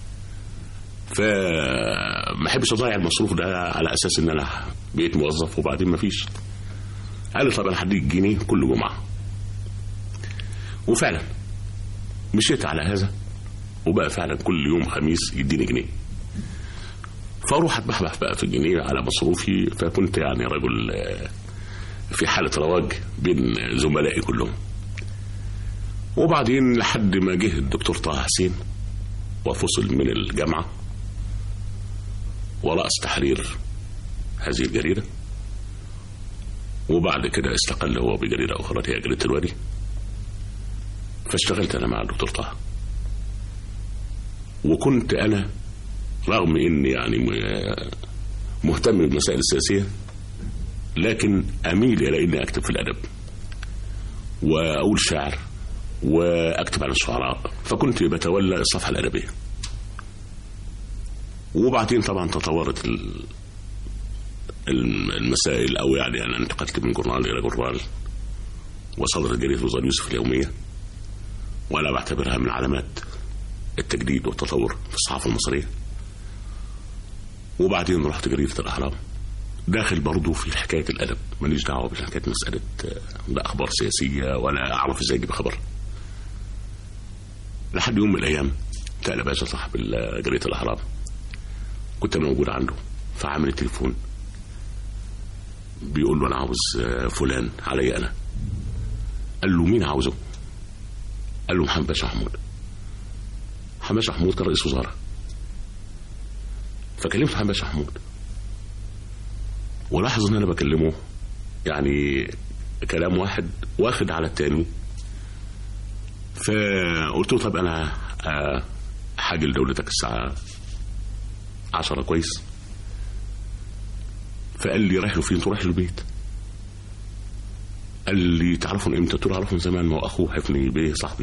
فما احبش اضيع المصروف ده على اساس ان انا بقيت موظف وبعدين ما فيش قال لي طب انا هديك جنيه كل جمعه وفعلا مشيت على هذا وبقى فعلا كل يوم خميس يديني جنيه فاروح اتبحبح بقى في الجنيه على مصروفي فكنت يعني رجل آه، في حالة رواج بين زملائي كلهم وبعدين لحد ما جه الدكتور طه حسين وفصل من الجامعة ورأس تحرير هذه الجريدة وبعد كده استقل هو بجريدة أخرى هي جريدة الوادي فاشتغلت أنا مع الدكتور طه وكنت أنا رغم إني يعني م- مهتم بالمسائل السياسية لكن أميل إلى إني أكتب في الأدب وأقول شعر وأكتب عن الشعراء فكنت بتولى الصفحة الأدبية وبعدين طبعا تطورت ال- الم- المسائل أو يعني أنا انتقلت من جورنال إلى جورنال وصدرت جريدة وزار يوسف اليومية وأنا بعتبرها من علامات التجديد والتطور في الصحافة المصرية وبعدين رحت جريدة الأهرام داخل برضه في حكاية الأدب ماليش دعوة بحكاية مسألة آه، لا أخبار سياسية ولا أعرف إزاي أجيب خبر لحد يوم من الأيام تقل باشا صاحب ال- جريدة الأهرام كنت أنا موجود عنده فعامل التليفون بيقول له أنا عاوز آه، فلان عليا أنا قال له مين عاوزه قال له محمد باشا محمود محمد باشا محمود كان رئيس وزراء فكلمت محمد باشا محمود ولاحظ ان انا بكلمه يعني كلام واحد واخد على التاني فقلت له طب انا آه، حاجه لدولتك الساعه عشرة كويس فقال لي رايح له فين؟ قلت له رايح له البيت قال لي تعرفوا من امتى؟ قلت له اعرفه من زمان ما هو اخوه حفني بيه صاحبي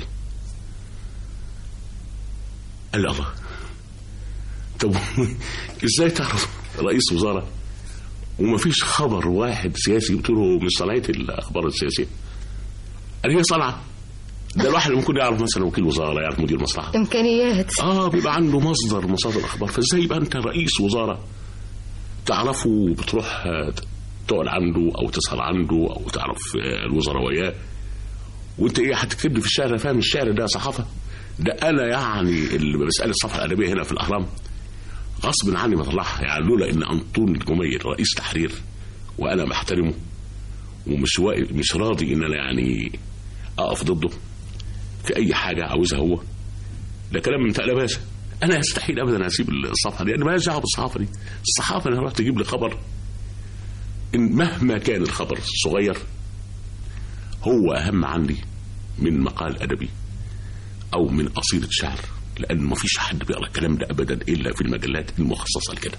قال لي الله طب ازاي تعرف رئيس وزراء وما فيش خبر واحد سياسي قلت له من صناعه الاخبار السياسيه قال هي صنعه ده الواحد ممكن يعرف مثلا وكيل وزاره يعرف مدير مصلحه إمكانيات اه بيبقى عنده مصدر مصادر اخبار فازاي يبقى انت رئيس وزاره تعرفه وبتروح آه، تقعد عنده او تسهر عنده او تعرف آه، الوزراء وياه وانت ايه هتكتب لي في الشعر فاهم الشعر ده صحافه ده انا يعني اللي بسال الصفحه الادبيه هنا في الاهرام غصب عني بطلعها يعني لولا ان انطون الجميل رئيس تحرير وانا محترمه ومش واقف مش راضي ان انا يعني اقف ضده في اي حاجه عاوزها هو ده كلام من تقل باشا انا يستحيل ابدا اسيب الصفحه دي انا ماليش دعوه بالصحافه دي الصحافه انا رحت تجيب لي خبر إن مهما كان الخبر صغير هو اهم عندي من مقال ادبي او من قصيده شعر لان ما فيش حد بيقرا الكلام ده ابدا الا في المجلات المخصصه لكده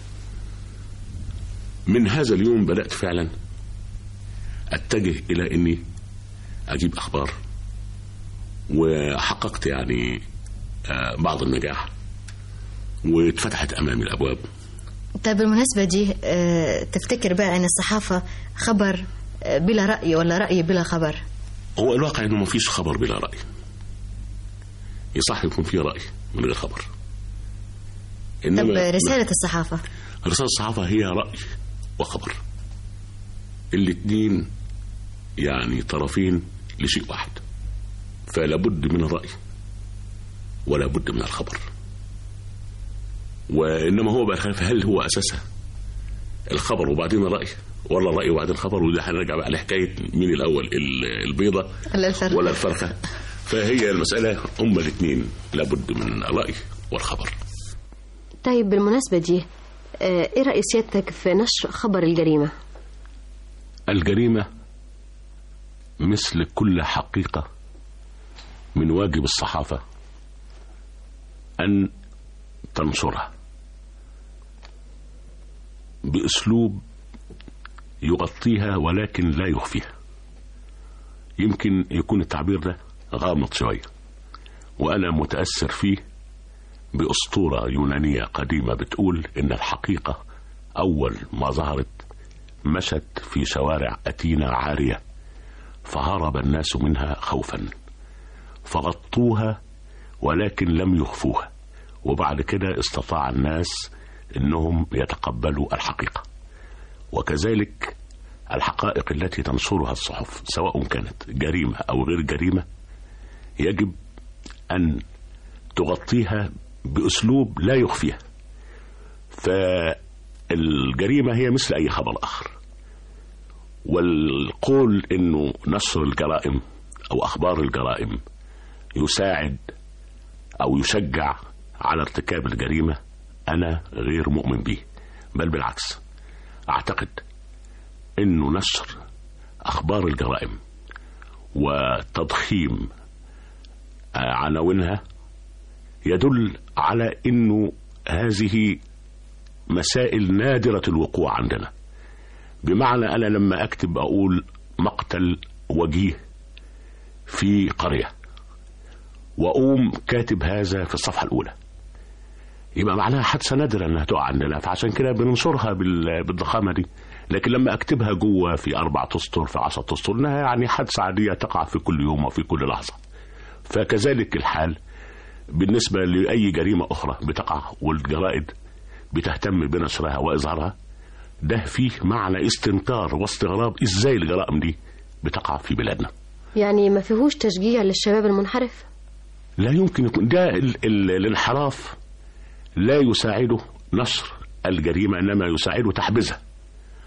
من هذا اليوم بدات فعلا اتجه الى اني اجيب اخبار وحققت يعني آه، بعض النجاح واتفتحت امامي الابواب طيب بالمناسبة دي آه، تفتكر بقى أن الصحافة خبر آه، بلا رأي ولا رأي بلا خبر هو الواقع انه ما فيش خبر بلا راي يصح يكون في راي من غير خبر طب رسالة الصحافة رسالة الصحافة هي رأي وخبر الاثنين يعني طرفين لشيء واحد فلا بد من الرأي ولا بد من الخبر وإنما هو بقى الخلاف هل هو أساسها الخبر وبعدين الرأي ولا الرأي وبعدين الخبر وده هنرجع بقى لحكاية مين الأول ال- البيضة ولا الفرق ولا الفرخة فهي المسألة هما الاثنين لابد من الرأي والخبر طيب بالمناسبة دي آه، ايه رأي سيادتك في نشر خبر الجريمة الجريمة مثل كل حقيقة من واجب الصحافة أن تنشرها بأسلوب يغطيها ولكن لا يخفيها يمكن يكون التعبير ده غامض شوية وأنا متأثر فيه بأسطورة يونانية قديمة بتقول إن الحقيقة أول ما ظهرت مشت في شوارع أتينا عارية فهرب الناس منها خوفا فغطوها ولكن لم يخفوها وبعد كده استطاع الناس انهم يتقبلوا الحقيقه وكذلك الحقائق التي تنشرها الصحف سواء كانت جريمه او غير جريمه يجب ان تغطيها باسلوب لا يخفيها فالجريمه هي مثل اي خبر اخر والقول انه نشر الجرائم او اخبار الجرائم يساعد او يشجع على ارتكاب الجريمه انا غير مؤمن به بل بالعكس اعتقد انه نشر اخبار الجرائم وتضخيم آه، عناوينها يدل على انه هذه مسائل نادره الوقوع عندنا بمعنى انا لما اكتب اقول مقتل وجيه في قريه واقوم كاتب هذا في الصفحه الاولى يبقى معناها حادثه نادره انها تقع عندنا فعشان كده بننشرها بال- بالضخامه دي لكن لما اكتبها جوه في اربع اسطر في 10 اسطر انها يعني حادثه عاديه تقع في كل يوم وفي كل لحظه فكذلك الحال بالنسبه لاي جريمه اخرى بتقع والجرائد بتهتم بنشرها واظهارها ده فيه معنى استنكار واستغراب ازاي الجرائم دي بتقع في بلادنا يعني ما فيهوش تشجيع للشباب المنحرف لا يمكن يكون ده ال ال الانحراف لا يساعده نشر الجريمة إنما يساعده تحبيزها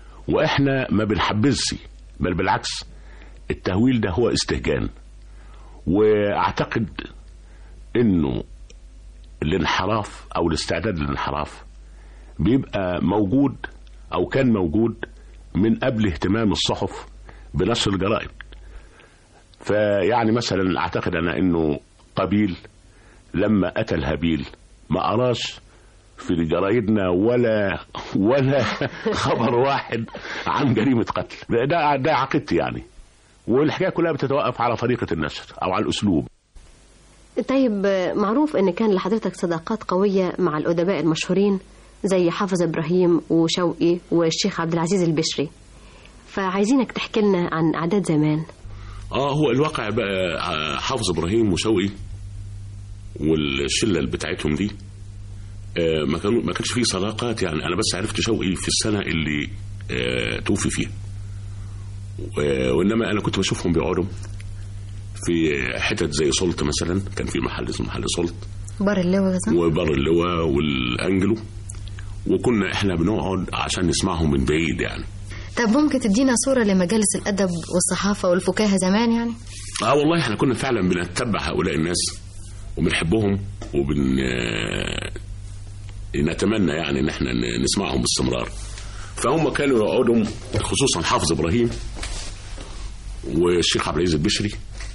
وإحنا ما بنحبزش بل بالعكس التهويل ده هو استهجان واعتقد انه الانحراف او الاستعداد للانحراف بيبقى موجود او كان موجود من قبل اهتمام الصحف بنشر الجرائد فيعني مثلا اعتقد انا انه قابيل لما قتل هابيل ما اراش في جرايدنا ولا ولا خبر واحد عن جريمه قتل ده ده عقيدتي يعني والحكايه كلها بتتوقف على طريقه النشر او على الاسلوب طيب معروف ان كان لحضرتك صداقات قوية مع الأدباء المشهورين زي حافظ إبراهيم وشوقي والشيخ عبد العزيز البشري فعايزينك تحكي لنا عن أعداد زمان اه هو الواقع بقى حافظ ابراهيم وشوقي والشله اللي بتاعتهم دي آه ما كانوا ما كانش فيه صداقات يعني انا بس عرفت شوقي في السنه اللي آه توفي فيها و- وانما انا كنت بشوفهم بيقعدوا في حتت زي سلط مثلا كان في محل اسمه محل سلط بار اللواء صح؟ وبر اللواء والانجلو وكنا احنا بنقعد عشان نسمعهم من بعيد يعني طب ممكن تدينا صورة لمجالس الأدب والصحافة والفكاهة زمان يعني؟ اه والله احنا كنا فعلا بنتبع هؤلاء الناس وبنحبهم وبن آه، نتمنى يعني ان احنا ن- نسمعهم باستمرار فهم كانوا يقعدوا خصوصا حافظ ابراهيم والشيخ عبد العزيز البشري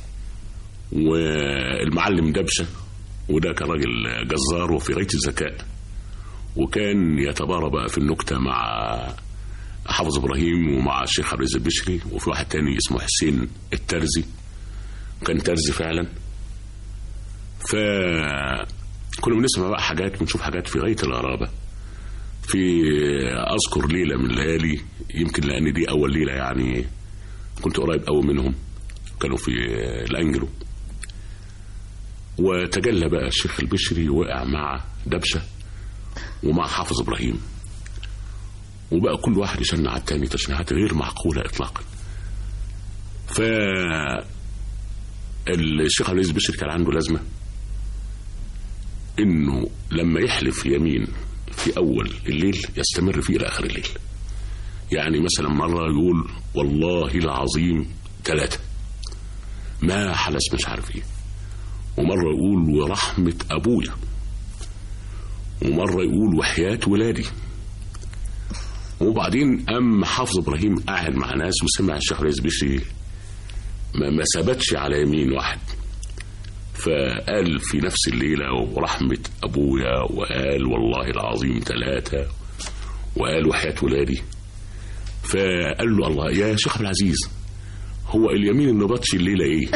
والمعلم دبشه وده كان راجل جزار وفي غايه الذكاء وكان يتبارى بقى في النكته مع حافظ ابراهيم ومع الشيخ عبد العزيز البشري وفي واحد تاني اسمه حسين الترزي كان ترزي فعلا ف كنا بنسمع بقى حاجات ونشوف حاجات في غايه الغرابه في اذكر ليله من الليالي يمكن لان دي اول ليله يعني كنت قريب قوي منهم كانوا في الانجلو وتجلى بقى الشيخ البشري وقع مع دبشه ومع حافظ ابراهيم وبقى كل واحد يشنع على التاني تشنيعات غير معقوله اطلاقا ف الشيخ عبد العزيز البشري كان عنده لازمه انه لما يحلف يمين في اول الليل يستمر فيه الى اخر الليل يعني مثلا مره يقول والله العظيم ثلاثه ما حلف مش عارف ايه ومره يقول ورحمه ابويا ومره يقول وحياه ولادي وبعدين قام حافظ ابراهيم قاعد مع ناس وسمع الشيخ رئيس بشري ما, ما ثبتش على يمين واحد فقال في نفس الليلة ورحمة أبويا وقال والله العظيم ثلاثة وقال وحياة ولادي فقال له الله يا شيخ عبد العزيز هو اليمين النبطش الليلة ايه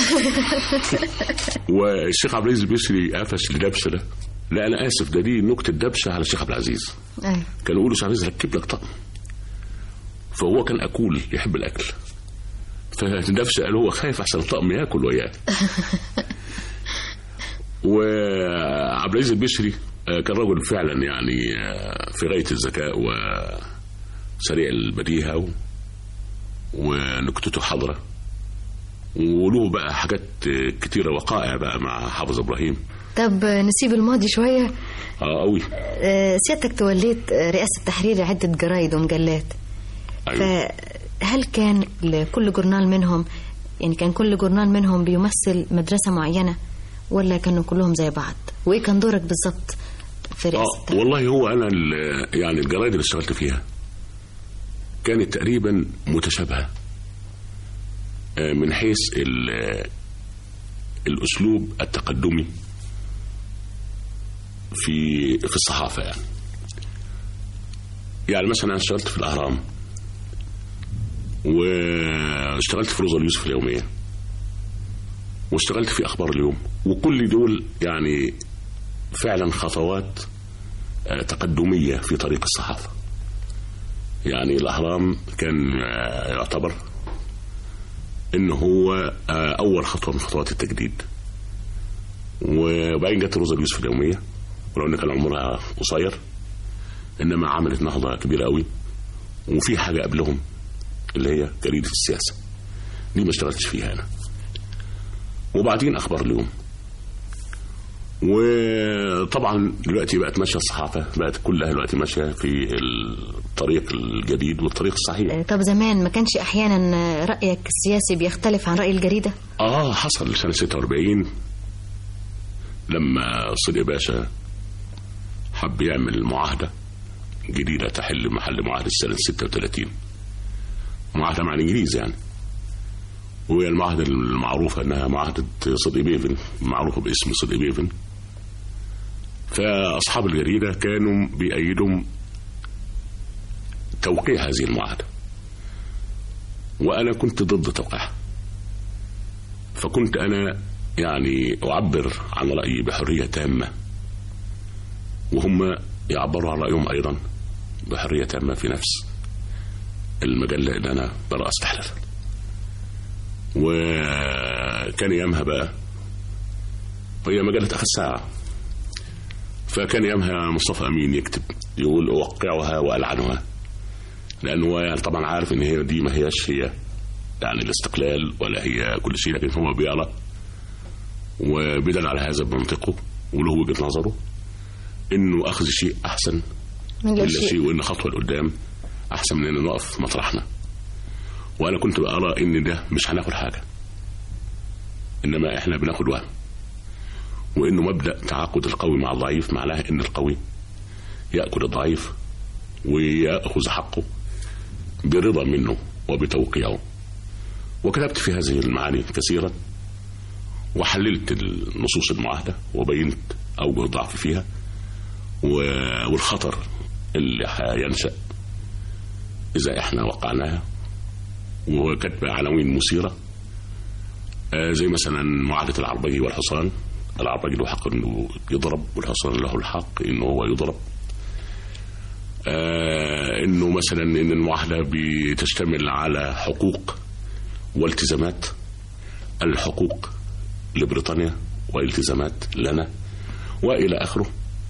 والشيخ عبد العزيز البشري قفش لدبشه ده لا انا اسف ده دي نكته دبشه على الشيخ عبد العزيز أيوة. كان يقولوا الشيخ عبد العزيز ركب لك طقم فهو كان اكول يحب الاكل فدبشه قال هو خايف احسن الطقم ياكل وياه وعبد العزيز البشري آه، كان رجل فعلا يعني آه، في غايه الذكاء وسريع البديهه و- ونكتته حاضره وله بقى حاجات آه، كتيره وقائع بقى مع حافظ ابراهيم طب نسيب الماضي شوية اه قوي آه، سيادتك توليت آه، رئاسة تحرير عدة جرايد ومجلات أيوة. فهل كان لكل جورنال منهم يعني كان كل جورنال منهم بيمثل مدرسة معينة ولا كانوا كلهم زي بعض وإيه كان دورك بالظبط في رئاسة اه والله هو انا ال- يعني الجرايد اللي اشتغلت فيها كانت تقريبا متشابهه آه، من حيث ال- الاسلوب التقدمي في في الصحافه يعني يعني مثلا انا اشتغلت في الاهرام واشتغلت في روزا اليوسف اليوميه واشتغلت في اخبار اليوم وكل دول يعني فعلا خطوات آه، تقدميه في طريق الصحافه يعني الاهرام كان آه، يعتبر ان هو آه، اول خطوه من خطوات التجديد وبعدين جت روزا اليوسف اليوميه ولو ان كان عمرها قصير انما عملت نهضه كبيره قوي وفي حاجه قبلهم اللي هي جريده السياسه دي ما اشتغلتش فيها انا وبعدين اخبار اليوم وطبعا دلوقتي بقت ماشيه الصحافه بقت كلها دلوقتي ماشيه في الطريق الجديد والطريق الصحيح طب زمان ما كانش احيانا رايك السياسي بيختلف عن راي الجريده اه حصل سنه 46 لما صدقي باشا حب يعمل معاهده جديده تحل محل معاهده سنه 36 معاهده مع الانجليز يعني وهي المعاهده المعروفه انها معاهده صدقي بيفن معروفه باسم صدقي بيفن فاصحاب الجريده كانوا بيأيدوا توقيع هذه المعاهده وانا كنت ضد توقيعها فكنت انا يعني اعبر عن رايي بحريه تامه وهم يعبروا عن رايهم ايضا بحريه تامه في نفس المجله اللي انا براس تحريرها وكان ايامها بقى وهي مجله اخر ساعه فكان ايامها مصطفى امين يكتب يقول اوقعها والعنها لانه هو يعني طبعا عارف ان هي دي ما هياش هي يعني الاستقلال ولا هي كل شيء لكن هو بيرى وبدل على هذا بمنطقه وله وجهه نظره انه اخذ شيء احسن من لا من شيء. لا شيء وان خطوه لقدام احسن من ان نقف مطرحنا وانا كنت بقرا ان ده مش هناخد حاجه انما احنا بناخد وهم وانه مبدا تعاقد القوي مع الضعيف معناه ان القوي ياكل الضعيف وياخذ حقه برضا منه وبتوقيعه وكتبت في هذه المعاني كثيرا وحللت النصوص المعاهده وبينت اوجه الضعف فيها و- والخطر اللي هينشا اذا احنا وقعناها وكتب عناوين مثيره آه، زي مثلا معاهده العربجي والحصان العربجي له حق انه يضرب والحصان له الحق انه هو يضرب آه، انه مثلا ان المعاهده بتشتمل على حقوق والتزامات الحقوق لبريطانيا والتزامات لنا والى اخره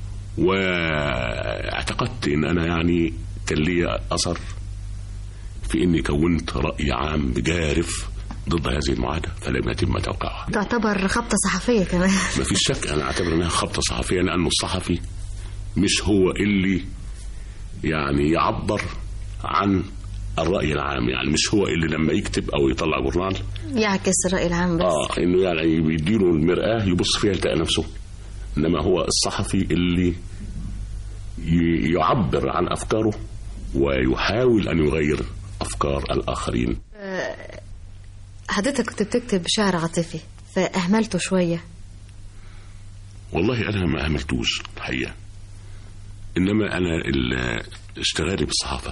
واعتقدت ان انا يعني كان لي اثر في اني كونت راي عام بجارف ضد هذه المعاهده فلم يتم توقيعها تعتبر خبطه صحفيه كمان ما فيش شك انا اعتبر انها خبطه صحفيه لانه الصحفي مش هو اللي يعني يعبر عن الراي العام يعني مش هو اللي لما يكتب او يطلع جورنال يعكس الراي العام بس اه انه يعني بيديله المراه يبص فيها يلتقى نفسه انما هو الصحفي اللي ي- يعبر عن افكاره ويحاول ان يغير افكار الاخرين آه، حضرتك كنت بتكتب شعر عاطفي فاهملته شويه والله انا ما اهملتوش الحقيقه انما انا ال- اشتغالي بالصحافه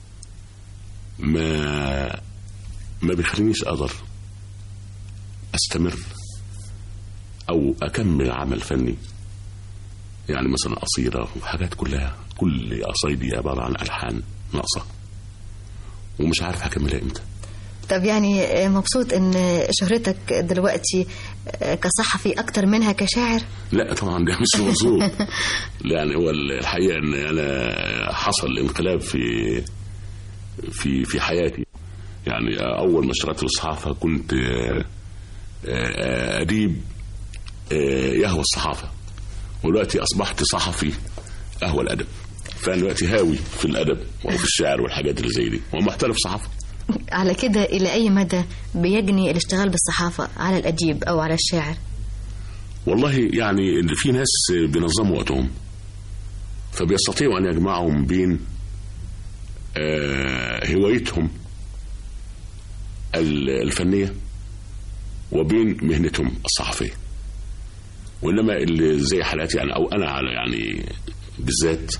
ما ما بيخلينيش اقدر استمر او اكمل عمل فني يعني مثلا قصيده وحاجات كلها كل قصايدي عباره عن الحان ناقصه ومش عارف هكملها امتى طب يعني آه، مبسوط ان شهرتك دلوقتي آه، كصحفي اكتر منها كشاعر لا طبعا ده مش مظبوط يعني هو الحقيقه ان انا حصل انقلاب في في في حياتي يعني اول ما اشتغلت في الصحافه كنت آه، آه، اديب آه، يهوى الصحافه ودلوقتي اصبحت صحفي اهوى الادب فانا دلوقتي هاوي في الادب وفي الشعر والحاجات اللي زي دي ومحترف صحافه على كده الى اي مدى بيجني الاشتغال بالصحافه على الاديب او على الشاعر والله يعني إن في ناس بينظموا وقتهم فبيستطيعوا أن يجمعهم بين آه، هوايتهم ال- الفنية وبين مهنتهم الصحفية وإنما اللي زي حالاتي يعني أو أنا على يعني بالذات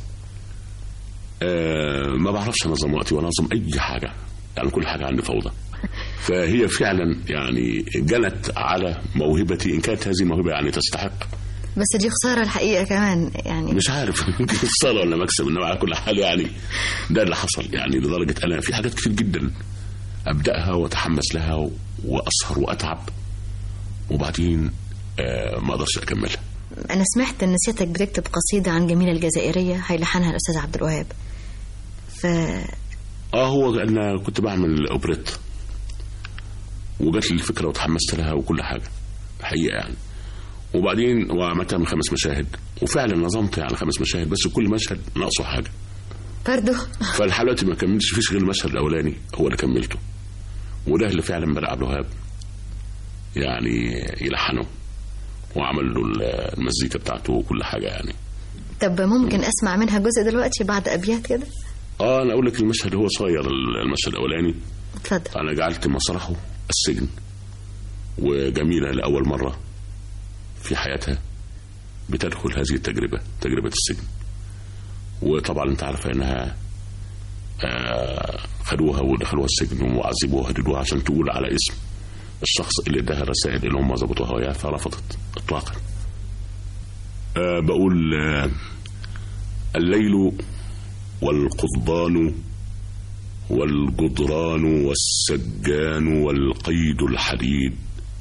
آه، ما بعرفش أنظم وقتي وأنظم أي حاجة يعني كل حاجة عندي فوضى فهي فعلا يعني جنت على موهبتي ان كانت هذه الموهبه يعني تستحق بس دي خساره الحقيقه كمان يعني مش عارف يمكن خساره ولا مكسب انما على كل حال يعني ده اللي حصل يعني لدرجه انا في حاجات كتير جدا ابداها واتحمس لها و- واسهر واتعب وبعدين آه ما اقدرش اكملها انا سمعت ان سيادتك بتكتب قصيده عن جميله الجزائريه هيلحنها الاستاذ عبد الوهاب ف اه هو انا كنت بعمل اوبريت وجات لي الفكره وتحمست لها وكل حاجه الحقيقه يعني وبعدين وعملتها من خمس مشاهد وفعلا نظمت على خمس مشاهد بس كل مشهد ناقصه حاجه برضه فلحد دلوقتي ما كملتش فيش غير المشهد الاولاني هو اللي كملته وده اللي فعلا بدأ عبد الوهاب يعني يلحنه وعمل له المزيكا بتاعته وكل حاجه يعني طب ممكن اسمع منها جزء دلوقتي بعد ابيات كده اه انا اقول لك المشهد هو صغير المشهد الاولاني اتفضل انا جعلت مسرحه السجن وجميله لاول مره في حياتها بتدخل هذه التجربه تجربه السجن وطبعا انت عارفه انها آه خدوها ودخلوها السجن وعذبوها وهددوها عشان تقول على اسم الشخص اللي اداها الرسائل اللي هم ظبطوها وياها فرفضت اطلاقا آه بقول آه الليل والقضبان والجدران والسجان والقيد الحديد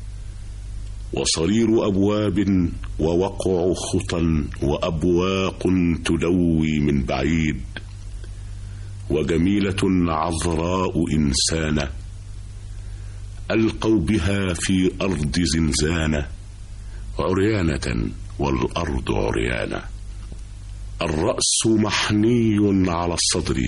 وصرير أبواب ووقع خطى وأبواق تدوي من بعيد وجميلة عذراء إنسانة ألقوا بها في أرض زنزانة عريانة والأرض عريانة الرأس محني على الصدر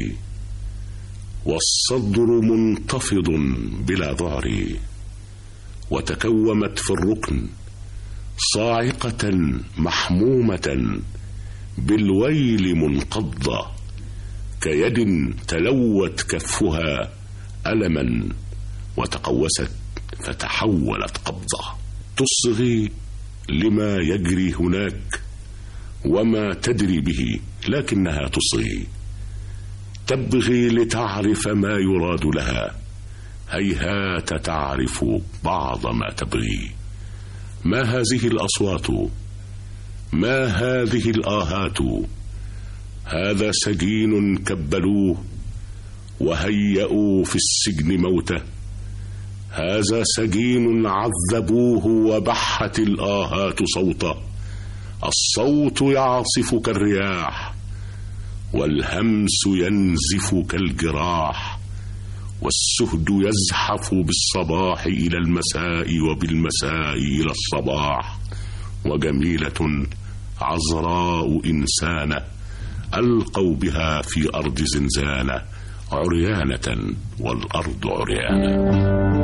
والصدر منتفض بلا ذعر وتكومت في الركن صاعقة محمومة بالويل منقضة كيد تلوت كفها ألما وتقوست فتحولت قبضة تصغي لما يجري هناك وما تدري به لكنها تصغي تبغي لتعرف ما يراد لها هيهات تعرف بعض ما تبغي ما هذه الاصوات ما هذه الاهات هذا سجين كبلوه وهيأوا في السجن موته هذا سجين عذبوه وبحت الآهات صوته الصوت يعصف كالرياح والهمس ينزف كالجراح والسهد يزحف بالصباح إلى المساء وبالمساء إلى الصباح وجميلة عذراء إنسانة ألقوا بها في أرض زنزانة عريانة والأرض عريانة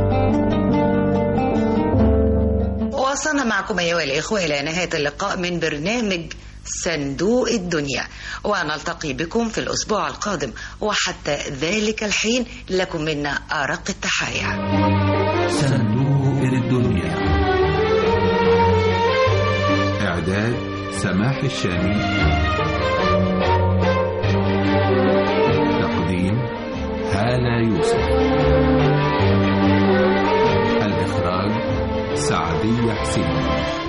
وصلنا معكم أيها الإخوة إلى نهاية اللقاء من برنامج صندوق الدنيا ونلتقي بكم في الأسبوع القادم وحتى ذلك الحين لكم منا أرق التحايا صندوق الدنيا إعداد سماح الشامي تقديم هالة يوسف الإخراج سعدية حسين